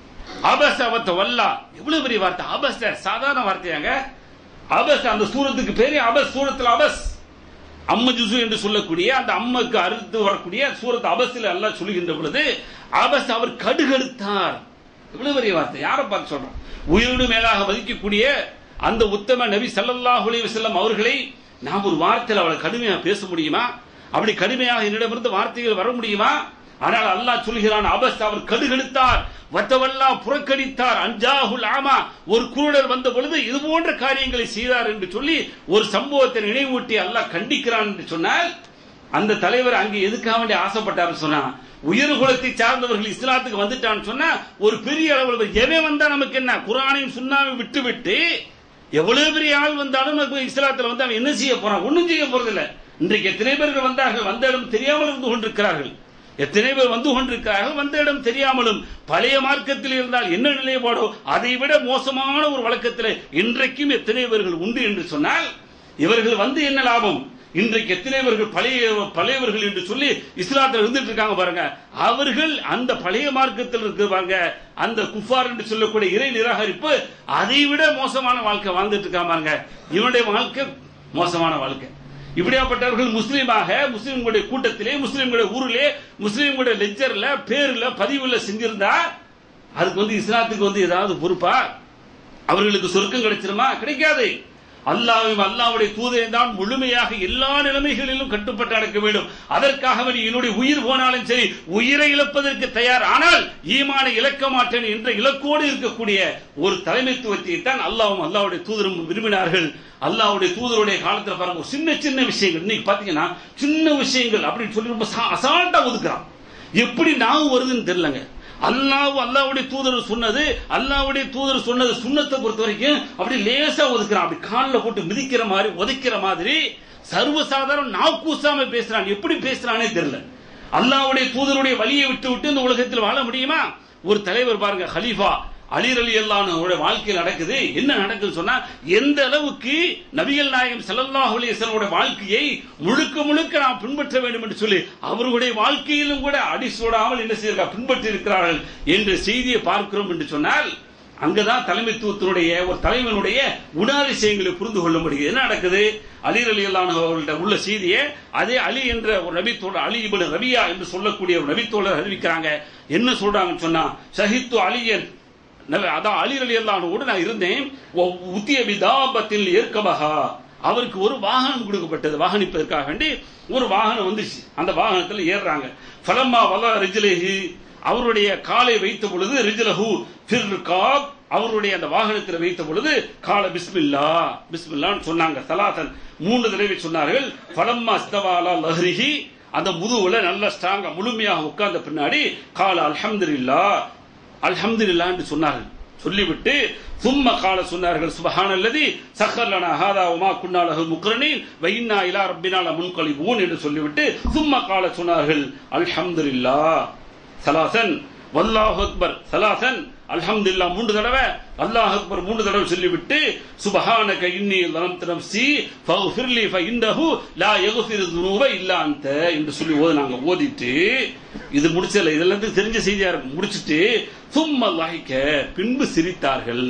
அபச அவத்த வல்லா எவ்வளவு பெரிய வார்த்தை அபச சாதாரண வார்த்தையாங்க அபஸ் அந்த சூரத்துக்கு பேரு அபஸ் சூரத்துல அபஸ் அம்ம ஜுசு என்று சொல்லக்கூடிய அந்த அம்முக்கு அறுத்து வரக்கூடிய சூரத் அபஸில் அல்லாஹ் சொல்லுகின்ற பொழுது அபஸ் அவர் கடுகடுத்தார் இவ்வளவு பெரிய வார்த்தை யாரை பார்த்து சொல்றோம் உயிரோடு மேலாக மதிக்கக்கூடிய அந்த உத்தம நபி ஸல்லல்லாஹு அலைஹி வஸல்லம் அவர்களை நாம் ஒரு வார்த்தையில் அவளை கடுமையாக பேச முடியுமா அப்படி கடுமையாக என்னிடமிருந்து வார்த்தைகள் வர முடியுமா ஆனால் அல்லாஹ் சொல்கிறான் அபஸ் அவர் கடுகெடுத்தார் வத்தவல்லா புறக்கணித்தார் அஞ்சாஹுல் ஆமா ஒரு குருடர் வந்த பொழுது இது போன்ற காரியங்களை செய்தார் என்று சொல்லி ஒரு சம்பவத்தை நினைவூட்டி அல்லாஹ் கண்டிக்கிறான் என்று சொன்னால் அந்த தலைவர் அங்கே எதுக்காக வேண்டிய ஆசைப்பட்டார் சொன்னா உயர் குலத்தை சார்ந்தவர்கள் இஸ்லாத்துக்கு வந்துட்டான்னு சொன்னா ஒரு பெரிய அளவில் எவன் வந்தா நமக்கு என்ன குரானையும் சுண்ணாவையும் விட்டு விட்டு எவ்வளவு பெரிய ஆள் வந்தாலும் நமக்கு இஸ்லாத்துல வந்து அவன் என்ன செய்ய போறான் ஒண்ணும் செய்ய போறதில்ல இன்றைக்கு எத்தனை பேர்கள் வந்தார்கள் வந்த இடம் தெரியாமல் இருந்து கொண்டிருக்கிறார்கள் எத்தனை பேர் வந்து கொண்டிருக்கிறார்கள் வந்த இடம் தெரியாமலும் பழைய மார்க்கத்தில் இருந்தால் என்ன நிலைப்பாடோ அதை விட மோசமான ஒரு வழக்கத்தில் இன்றைக்கும் எத்தனை பேர்கள் உண்டு என்று சொன்னால் இவர்கள் வந்து என்ன லாபம் இன்றைக்கு எத்தனை பேர்கள் பழைய பழையவர்கள் என்று சொல்லி இஸ்லாத்தில் இருந்துட்டு இருக்காங்க பாருங்க அவர்கள் அந்த பழைய மார்க்கத்தில் இருக்கிறாங்க அந்த குஃபார் என்று சொல்லக்கூடிய இறை நிராகரிப்பு அதை விட மோசமான வாழ்க்கை வாழ்ந்துட்டு இருக்காங்க பாருங்க இவனுடைய வாழ்க்கை மோசமான வாழ்க்கை இப்படியாப்பட்டவர்கள் முஸ்லீமாக முஸ்லீம்களுடைய கூட்டத்திலே முஸ்லீம்களுடைய ஊரிலே முஸ்லீம்களுடைய லெஜர்ல பேர்ல பதிவுல செஞ்சிருந்தா அதுக்கு வந்து இஸ்லாத்துக்கு வந்து ஏதாவது பொறுப்பா அவர்களுக்கு சொர்க்கம் கிடைச்சிருமா கிடைக்காது அல்லாஹ்வையும் அல்லாஹ்வுடைய தூதரை தான் முழுமையாக எல்லா நிலைமைகளிலும் கட்டுப்பட்டு நடக்க வேண்டும் அதற்காக வேண்டி என்னுடைய உயிர் போனாலும் சரி உயிரை இழப்பதற்கு தயார் ஆனால் ஈமானை இழக்க மாட்டேன் என்ற இலக்கோடு இருக்கக்கூடிய ஒரு தலைமைத்துவத்தை தான் அல்லாஹ்வும் அல்லாஹ்வுடைய தூதரும் விரும்பினார்கள் அல்லாஹ்வுடைய தூதருடைய காலத்துல பாருங்க ஒரு சின்ன சின்ன விஷயங்கள் இன்னைக்கு பாத்தீங்கன்னா சின்ன விஷயங்கள் அப்படின்னு சொல்லி ரொம்ப சா- அசால்ட்டா ஒதுக்குறான் எப்படி நாவும் வருதுன்னு தெரியலங்க அல்லாஹ் அல்லாஹ்வுடைய தூதர் சொன்னது அல்லாஹ்வுடைய தூதர் சொன்னது சுண்ணத்தை பொறுத்த வரைக்கும் அப்படி லேசா ஒதுக்குறான் அப்படி கால்ல போட்டு மிதிக்கிற மாதிரி உதைக்கிற மாதிரி சர்வசாதாரண நாவு கூசாம பேசுறான் எப்படி பேசுறானே தெரியல அல்லாஹ்வுடைய தூதருடைய வழியை விட்டு விட்டு இந்த உலகத்தில் வாழ முடியுமா ஒரு தலைவர் பாருங்க ஹலீஃபா அலிர் அலி அல்லாஹ்வுடைய வாழ்க்கையில் நடக்குது என்ன நடக்குது சொன்னா எந்த அளவுக்கு நபிகள் நாயகம் ஸல்லல்லாஹு அலைஹி வஸல்லம் வாழ்க்கையை முழுக்க முழுக்க நாம் பின்பற்ற வேண்டும் என்று சொல்லி அவர்களுடைய வாழ்க்கையிலும் கூட அடிசோடாமல் என்ன செய்ய பின்பற்றி இருக்கிறார்கள் என்ற செய்தியை பார்க்கிறோம் என்று சொன்னால் அங்கதான் தலைமைத்துவத்தினுடைய ஒரு தலைவனுடைய குணாதிசயங்களை புரிந்து கொள்ள முடியுது என்ன நடக்குது அலி அலி அவர்கள்ட்ட உள்ள செய்தியை அதே அலி என்ற ஒரு நபித்தோழர் அலி இப்னு ரபியா என்று சொல்லக்கூடிய ஒரு நபித்தோழர் அறிவிக்கிறாங்க என்ன சொல்றாங்கன்னு சொன்னா ஷஹித்து அலியன் நபி- அதான் அலி அலி அல்லானோடு நான் இருந்தேன் ஒ- உத்திய விதாபத்தில் ஏற்கபகா அவருக்கு ஒரு வாகனம் கொடுக்கப்பட்டது வாகனிப்பதற்காக வேண்டி ஒரு வாகனம் வந்துச்சு அந்த வாகனத்தில் ஏறுறாங்க ஃபலம்மா வல ரிஜிலேஹி அவருடைய காலை வைத்த பொழுது ரிஜிலஹு ஃபிர் ரிகாப் அவருடைய அந்த வாகனத்தில் வைத்த பொழுது கால பிஸ்மில்லா பிஸ்மில்லான்னு சொன்னாங்க சலாத்தன் மூன்று தடவை சொன்னார்கள் ஃபலம்மா ஸ்தவாலா லஹ்ரிஹி அந்த முதுகுல நல்ல ஸ்ட்ராங்கா முழுமையாக உட்கார்ந்த பின்னாடி கால அல்ஹம்துலில்லா அல்ஹம்துலில்லாஹ் என்று சொன்னார்கள் சொல்லிவிட்டு சும்ம கால சொன்னார்கள் சுபஹானல்லதி சஹர்லனா ஹாதா உமா குன்னாலஹு முக்ரனீன் வைன்னா இலா ரப்பினா லமுன்கலிபூன் என்று சொல்லிவிட்டு சும்ம கால சொன்னார்கள் அல்ஹம்துலில்லாஹ் சலாசன் வல்லாஹு அக்பர் சலாசன் அல்ஹம்துலில்லாஹ் மூன்று தடவை அல்லாஹ் அக்பர் மூன்று தடவை சொல்லிவிட்டு சுபஹானக இன்னி லனம்து நஃப்ஸி ஃபக்ஃபிர்லி ஃபஇன்னஹு லா யக்ஃபிரு ذுனூப இல்லா அன்த என்று சொல்லி ஓதுனாங்க ஓதிட்டு இது முடிச்சல இதெல்லாம் தெரிஞ்ச செய்தியா இருக்கும் முடிச்சிட்டு சும்ம லாஹிக்க பின்பு சிரித்தார்கள்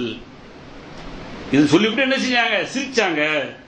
இது சொல்லிவிட்டு என்ன செஞ்சாங்க சிரிச்சாங்க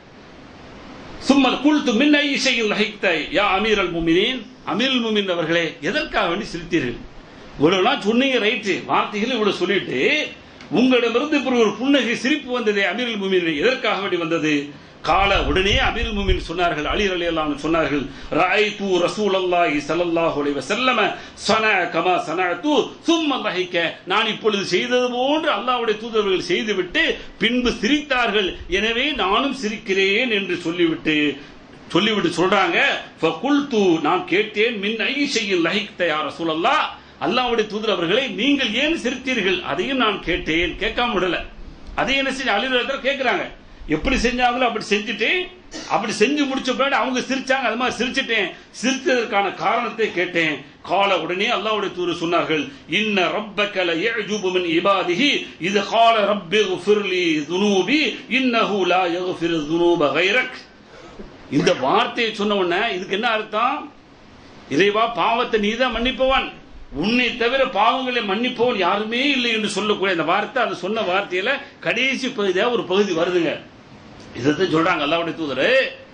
சும்மா குல்து மின் ஐ செய்யும் லஹிக்த யா அமீர் அல் முமினின் அமீர் அல் முமின் அவர்களே எதற்காக வேண்டி சிரித்தீர்கள் இவ்வளவுலாம் சொன்னீங்க ரைட்டு வார்த்தைகள் இவ்வளவு சொல்லிட்டு உங்களிடமிருந்து இப்படி ஒரு புன்னகை சிரிப்பு வந்ததே அமீருல் முமின் எதற்காக வேண்டி வந்தது கால உடனே அமீருல் முமின் சொன்னார்கள் அலி அலி அல்லாஹ் சொன்னார்கள் ராய்து ரசூலல்லாஹி ஸல்லல்லாஹு அலைஹி வஸல்லம சன கமா சனஅது சும்ம ரஹிக்க நான் இப்பொழுது செய்தது போன்று அல்லாஹ்வுடைய தூதர்கள் செய்துவிட்டு பின்பு சிரித்தார்கள் எனவே நானும் சிரிக்கிறேன் என்று சொல்லிவிட்டு சொல்லிவிட்டு சொல்றாங்க ஃபகுல்து நான் கேட்டேன் மின் ஐ ஷையின் லஹிக்த யா ரசூலல்லாஹ் அல்லாஹ்வுடைய தூதர் அவர்களை நீங்கள் ஏன் சிரித்தீர்கள் அதையும் நான் கேட்டேன் கேட்காம விடல அதை என்ன செஞ்சு அலிரதர் கேட்கிறாங்க எப்படி செஞ்சாங்களோ அப்படி செஞ்சுட்டு அப்படி செஞ்சு முடிச்ச பின்னாடி அவங்க சிரிச்சாங்க அது மாதிரி சிரிச்சிட்டேன் சிரித்ததற்கான காரணத்தை கேட்டேன் கால உடனே அல்லாஹ்வுடைய தூதர் சொன்னார்கள் இன்ன ரப்பக ல யஅஜுபு மின் இபாதிஹி இது கால ரப்பி ஃபிர்லி ذنوبي இன்னஹு லா யக்ஃபிரு ذنوب غيرك இந்த வார்த்தையை சொன்ன உடனே இதுக்கு என்ன அர்த்தம் இறைவா பாவத்தை நீதான் மன்னிப்பவன் உன்னை தவிர பாவங்களை மன்னிப்பவன் யாருமே இல்லை என்று சொல்லக்கூடிய அந்த வார்த்தை அது சொன்ன வார்த்தையில கடைசி பகுதியா ஒரு பகுதி வருதுங்க இதைத்தான் சொல்றாங்க அல்லாவுடைய தூதரு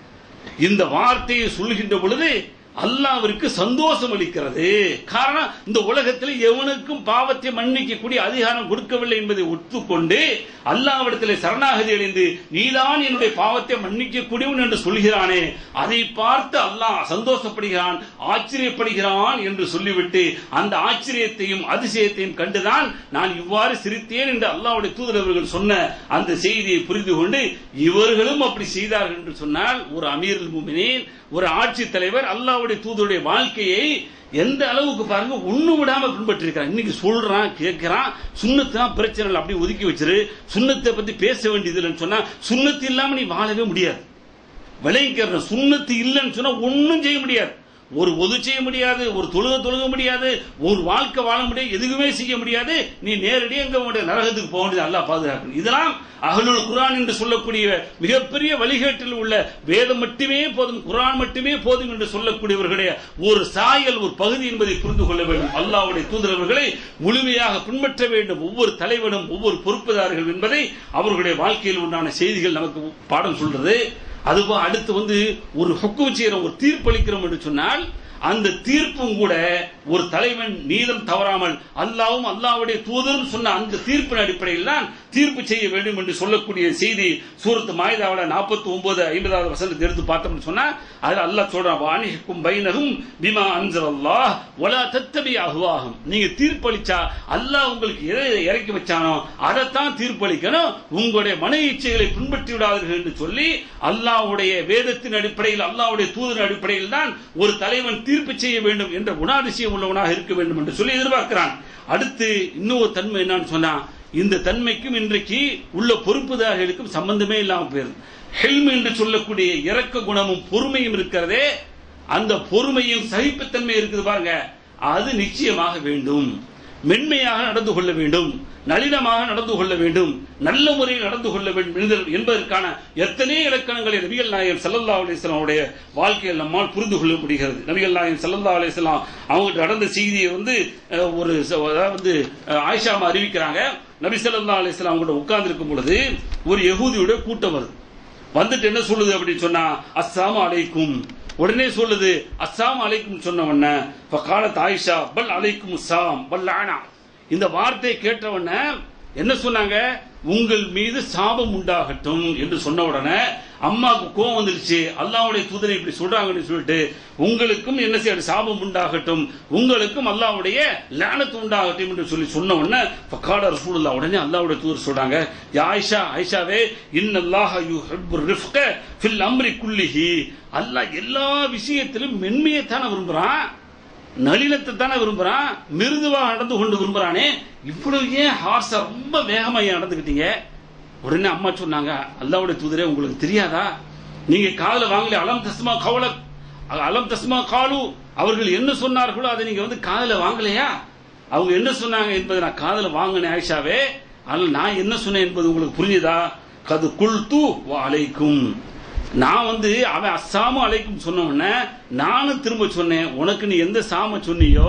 இந்த வார்த்தையை சொல்கின்ற பொழுது அல்லாவிற்கு சந்தோஷம் அளிக்கிறது காரணம் இந்த உலகத்தில் எவனுக்கும் பாவத்தை மன்னிக்கக்கூடிய அதிகாரம் கொடுக்கவில்லை என்பதை ஒத்துக்கொண்டு அல்லாவிடத்தில் சரணாகதி அடைந்து நீதான் என்னுடைய பாவத்தை மன்னிக்கக்கூடியவன் என்று சொல்கிறானே அதை பார்த்து அல்லாஹ் சந்தோஷப்படுகிறான் ஆச்சரியப்படுகிறான் என்று சொல்லிவிட்டு அந்த ஆச்சரியத்தையும் அதிசயத்தையும் கண்டுதான் நான் இவ்வாறு சிரித்தேன் என்று அல்லாவுடைய தூதரவர்கள் சொன்ன அந்த செய்தியை புரிந்து கொண்டு இவர்களும் அப்படி செய்தார்கள் என்று சொன்னால் ஒரு அமீர் முமினேன் ஒரு ஆட்சி தலைவர் அல்லாவுடைய தூதருடைய வாழ்க்கையை எந்த அளவுக்கு பாருங்க ஒண்ணு விடாம பின்பற்றி இருக்கான் இன்னைக்கு சொல்றான் கேட்கிறான் சுண்ணத்தான் பிரச்சனை இல்லை அப்படி ஒதுக்கி வச்சிரு சுண்ணத்தை பத்தி பேச வேண்டியது இல்லைன்னு சொன்னா சுண்ணத்து இல்லாம நீ வாழவே முடியாது விளைவிக்கிற சுண்ணத்து இல்லைன்னு சொன்னா ஒண்ணும் செய்ய முடியாது ஒரு ஒது செய்ய முடியாது ஒரு தொழுக தொழுக முடியாது ஒரு வாழ்க்கை வாழ முடியாது எதுவுமே செய்ய முடியாது நீ நேரடியாக எங்க உன்னுடைய நரகத்துக்கு போக வேண்டியது அல்லாஹ் பாதுகாக்கணும் இதெல்லாம் அகலுல் குரான் என்று சொல்லக்கூடிய மிகப்பெரிய வழிகேட்டில் உள்ள வேதம் மட்டுமே போதும் குரான் மட்டுமே போதும் என்று சொல்லக்கூடியவர்களுடைய ஒரு சாயல் ஒரு பகுதி என்பதை புரிந்து கொள்ள வேண்டும் அல்லாஹ்வுடைய தூதரவர்களை முழுமையாக பின்பற்ற வேண்டும் ஒவ்வொரு தலைவனும் ஒவ்வொரு பொறுப்புதாரர்கள் என்பதை அவர்களுடைய வாழ்க்கையில் உண்டான செய்திகள் நமக்கு பாடம் சொல்றது அதுபோல் அடுத்து வந்து ஒரு ஹுக்கு செய்யறோம் ஒரு தீர்ப்பளிக்கிறோம் என்று சொன்னால் அந்த தீர்ப்பும் கூட ஒரு தலைவன் நீதம் தவறாமல் அல்லாவும் அல்லாவுடைய தூதரும் சொன்ன அந்த தீர்ப்பின் அடிப்படையில் தான் தீர்ப்பு செய்ய வேண்டும் என்று சொல்லக்கூடிய செய்தி சூரத்து மாயுதாவோட நாற்பத்தி ஒன்பது ஐம்பதாவது வசனத்தை எடுத்து பார்த்தோம்னு சொன்னா அதுல அல்லாஹ் சொல்றான் வாணிக்கும் பைனகும் பிமா அன்சர் அல்லாஹ் ஒலா தத்தபி அகுவாகும் நீங்க தீர்ப்பளிச்சா அல்லாஹ் உங்களுக்கு எதை இறக்கி வச்சானோ அதைத்தான் தீர்ப்பளிக்கணும் உங்களுடைய மன இச்சைகளை பின்பற்றி விடாதீர்கள் என்று சொல்லி அல்லாஹ்வுடைய வேதத்தின் அடிப்படையில் அல்லாஹ்வுடைய தூதரின் அடிப்படையில் தான் ஒரு தலைவன் தீர்ப்பு செய்ய வேண்டும் என்ற குணாதிசயம் உள்ளவனாக இருக்க வேண்டும் என்று சொல்லி எதிர்பார்க்கிறான் அடுத்து இன்னொரு தன்மை என்னன்னு சொன்னா இந்த தன்மைக்கும் இன்றைக்கு உள்ள பொறுப்புதாரிகளுக்கும் சம்பந்தமே இல்லாம போயிருது ஹெல்ம் என்று சொல்லக்கூடிய இரக்க குணமும் பொறுமையும் இருக்கிறதே அந்த பொறுமையும் சகிப்புத்தன்மை இருக்குது பாருங்க அது நிச்சயமாக வேண்டும் மென்மையாக நடந்து கொள்ள வேண்டும் நளினமாக நடந்து கொள்ள வேண்டும் நல்ல முறையில் நடந்து கொள்ள வேண்டும் என்பதற்கான எத்தனை இலக்கணங்களை நபிகள் நாயகம் சல்லல்லா அலிஸ்லாமுடைய வாழ்க்கையில் நம்மால் புரிந்து கொள்ள முடிகிறது நபிகள் நாயகம் சல்லல்லா அலிஸ்லாம் அவங்ககிட்ட நடந்த செய்தியை வந்து அஹ், ஒரு ச- அதாவது அஹ், ஆயிஷாமா அறிவிக்கிறாங்க நபி சல்லல்லா அலிஸ்லாம் அவங்ககிட்ட உட்கார்ந்து இருக்கும் பொழுது ஒரு யகூதியுடைய கூட்டம் வருது வந்துட்டு என்ன சொல்லுது அப்படின்னு சொன்னா அஸ்ஸாமு அலைக்கும் உடனே சொல்லுது அஸ்ஸாமு அலைக்கும் சொன்ன உடனே ஃபகாலத் ஆயிஷா பல் அலைக்கும் அஸ்ஸாம் பல் ஆனா இந்த வார்த்தையை கேட்ட உடனே என்ன சொன்னாங்க உங்கள் மீது சாபம் உண்டாகட்டும் என்று சொன்ன உடனே அம்மாவுக்கு கோவம் வந்துருச்சு அல்லாஹ்வுடைய தூதரை இப்படி சொல்றாங்கன்னு சொல்லிட்டு உங்களுக்கும் என்ன செய்ய சாபம் உண்டாகட்டும் உங்களுக்கும் அல்லாஹ்வுடைய லானத்து உண்டாகட்டும் என்று சொல்லி சொன்ன உடனே ஃபகால ரசூலுல்லாஹ் உடனே அல்லாஹ்வுடைய தூதர் சொல்றாங்க யா ஆயிஷா ஆயிஷாவே இன்னல்லாஹ யுஹிப்பு ரிஃப்க ஃபில் அம்ரி குல்லிஹி அல்லாஹ் எல்லா விஷயத்திலும் மென்மையை தானே விரும்புறான் நளினத்தை தானே விரும்புறான் மிருதுவாக நடந்து கொண்டு விரும்புறானே இவ்வளவு ஏன் ஹார்ஸா ரொம்ப வேகமா ஏன் நடந்துக்கிட்டீங்க உடனே அம்மா சொன்னாங்க அல்லாவுடைய தூதரே உங்களுக்கு தெரியாதா நீங்க காதுல வாங்கல அலம் தஸ்மா கவல அலம் தஸ்மா காலு அவர்கள் என்ன சொன்னார்களோ அதை நீங்க வந்து காதுல வாங்கலையா அவங்க என்ன சொன்னாங்க என்பதை நான் காதுல வாங்கினேன் ஆயிஷாவே ஆனால் நான் என்ன சொன்னேன் என்பது உங்களுக்கு புரிஞ்சுதா கது குல்து அலைக்கும் நான் வந்து அவன் அஸ்ஸாமு அலைக்கும் சொன்ன உடனே நானும் திரும்ப சொன்னேன் உனக்கு நீ எந்த சாம சொன்னியோ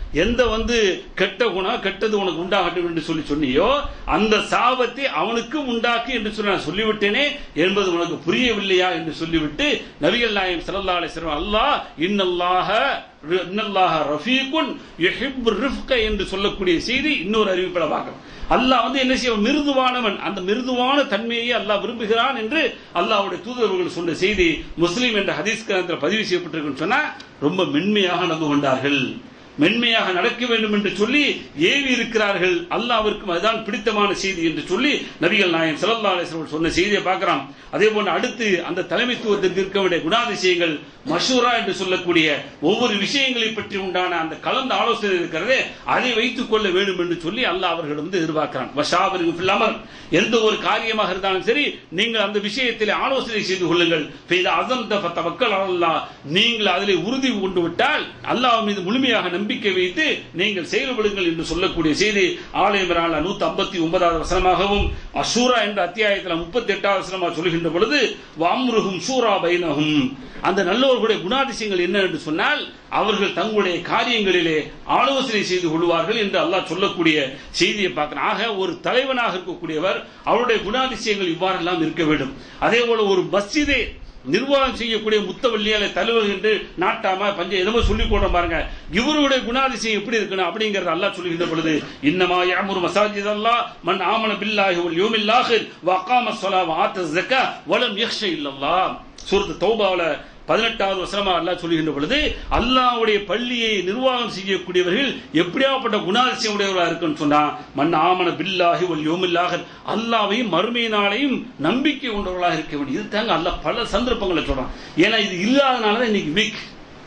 எந்த வந்து கெட்ட குணம் கெட்டது உனக்கு உண்டாகட்டும் என்று சொல்லி சொன்னியோ அந்த சாபத்தை அவனுக்கும் உண்டாக்கு என்று சொல்லி நான் சொல்லிவிட்டேனே என்பது உனக்கு புரியவில்லையா என்று சொல்லிவிட்டு நபிகள் நாயம் ஸல்லல்லாஹு அலைஹி வஸல்லம் அல்லாஹ் இன்னல்லாஹ இன்னல்லாஹ ரஃபீகுன் யுஹிப்பு ரிஃப்க என்று சொல்லக்கூடிய செய்தி இன்னொரு அறிவிப்பில் பார்க்கிறோம் அல்லாஹ் வந்து என்ன செய்ய மிருதுவானவன் அந்த மிருதுவான தன்மையை அல்லாஹ் விரும்புகிறான் என்று அல்லாஹ்வுடைய தூதர்கள் சொன்ன செய்தி முஸ்லீம் என்ற ஹதீஸ் கிரந்தத்தில் பதிவு செய்யப்பட்டிருக்குன்னு சொன்னா ரொம்ப மென்மையாக நடந்து கொண்டார்கள் மென்மையாக நடக்க வேண்டும் என்று சொல்லி ஏவி இருக்கிறார்கள் அல்லாவிற்கும் அதுதான் பிடித்தமான செய்தி என்று சொல்லி நபிகள் நாயன் ஸல்லல்லாஹு அலைஹி வஸல்லம் சொன்ன செய்தியை பார்க்கிறோம் அதே போன்று அடுத்து அந்த தலைமைத்துவத்திற்கு இருக்க வேண்டிய குணாதிசயங்கள் மஷூரா என்று சொல்லக்கூடிய ஒவ்வொரு விஷயங்களை பற்றி உண்டான அந்த கலந்த ஆலோசனை இருக்கிறதே அதை வைத்துக் கொள்ள வேண்டும் என்று சொல்லி அல்லாஹ் அவர்களிடம் வந்து எதிர்பார்க்கிறான் வஷாவரின் ஃபில் எந்த ஒரு காரியமாக இருந்தாலும் சரி நீங்கள் அந்த விஷயத்தில் ஆலோசனை செய்து கொள்ளுங்கள் ஃபைதா அஸம்த ஃபதவக்கல் அலல்லாஹ் நீங்கள் அதிலே உறுதி கொண்டு விட்டால் அல்லாஹ் மீது முழுமையாக நம்பிக்கை வைத்து நீங்கள் செயல்படுங்கள் என்று சொல்லக்கூடிய செய்தி ஆலய இம்ரான் நூத்தி ஐம்பத்தி ஒன்பதாவது வசனமாகவும் அசூரா என்ற அத்தியாயத்தில் முப்பத்தி எட்டாவது வசனமாக சொல்கின்ற பொழுது வாம்ருகும் சூரா பைனகும் அந்த நல்லவர்களுடைய குணாதிசயங்கள் என்ன என்று சொன்னால் அவர்கள் தங்களுடைய காரியங்களிலே ஆலோசனை செய்து கொள்வார்கள் என்று அல்லாஹ் சொல்லக்கூடிய செய்தியை பார்க்கிறோம் ஆக ஒரு தலைவனாக இருக்கக்கூடியவர் அவருடைய குணாதிசயங்கள் இவ்வாறெல்லாம் இருக்க வேண்டும் அதே போல ஒரு மஸ்ஜிதை நிர்வாகம் செய்யக்கூடிய முத்தவல்லியால தலைவர் என்று நாட்டாம பஞ்ச எதமோ சொல்லி போடுற பாருங்க இவருடைய குணாதிசயம் எப்படி இருக்கணும் அப்படிங்கறது அல்லாஹ் சொல்லுகின்ற பொழுது இன்னமா யாமுரு மசாஜித் அல்லாஹ் மன் ஆமன பில்லாஹி வல் யௌமில் ஆகிர் வ அகாம ஸலா வ ஆத்த ஸக்கா வலம் யக்ஷ இல்லல்லாஹ் சூரத் தௌபாவுல பதினெட்டாவது வசனமா அல்லாஹ் சொல்லுகின்ற பொழுது அல்லாஹ்வுடைய பள்ளியை நிர்வாகம் செய்யக்கூடியவர்கள் எப்படியாப்பட்ட குணாதிசயம் உடையவர்களா இருக்குன்னு சொன்னா மன் ஆமன பில்லாஹி வல் யோமில்லாக அல்லாவையும் மறுமை நாளையும் நம்பிக்கை கொண்டவர்களாக இருக்க வேண்டும் இது தாங்க அல்லாஹ் பல சந்தர்ப்பங்களை சொல்றான் ஏன்னா இது இல்லாதனால தான் இன்னைக்கு வீக்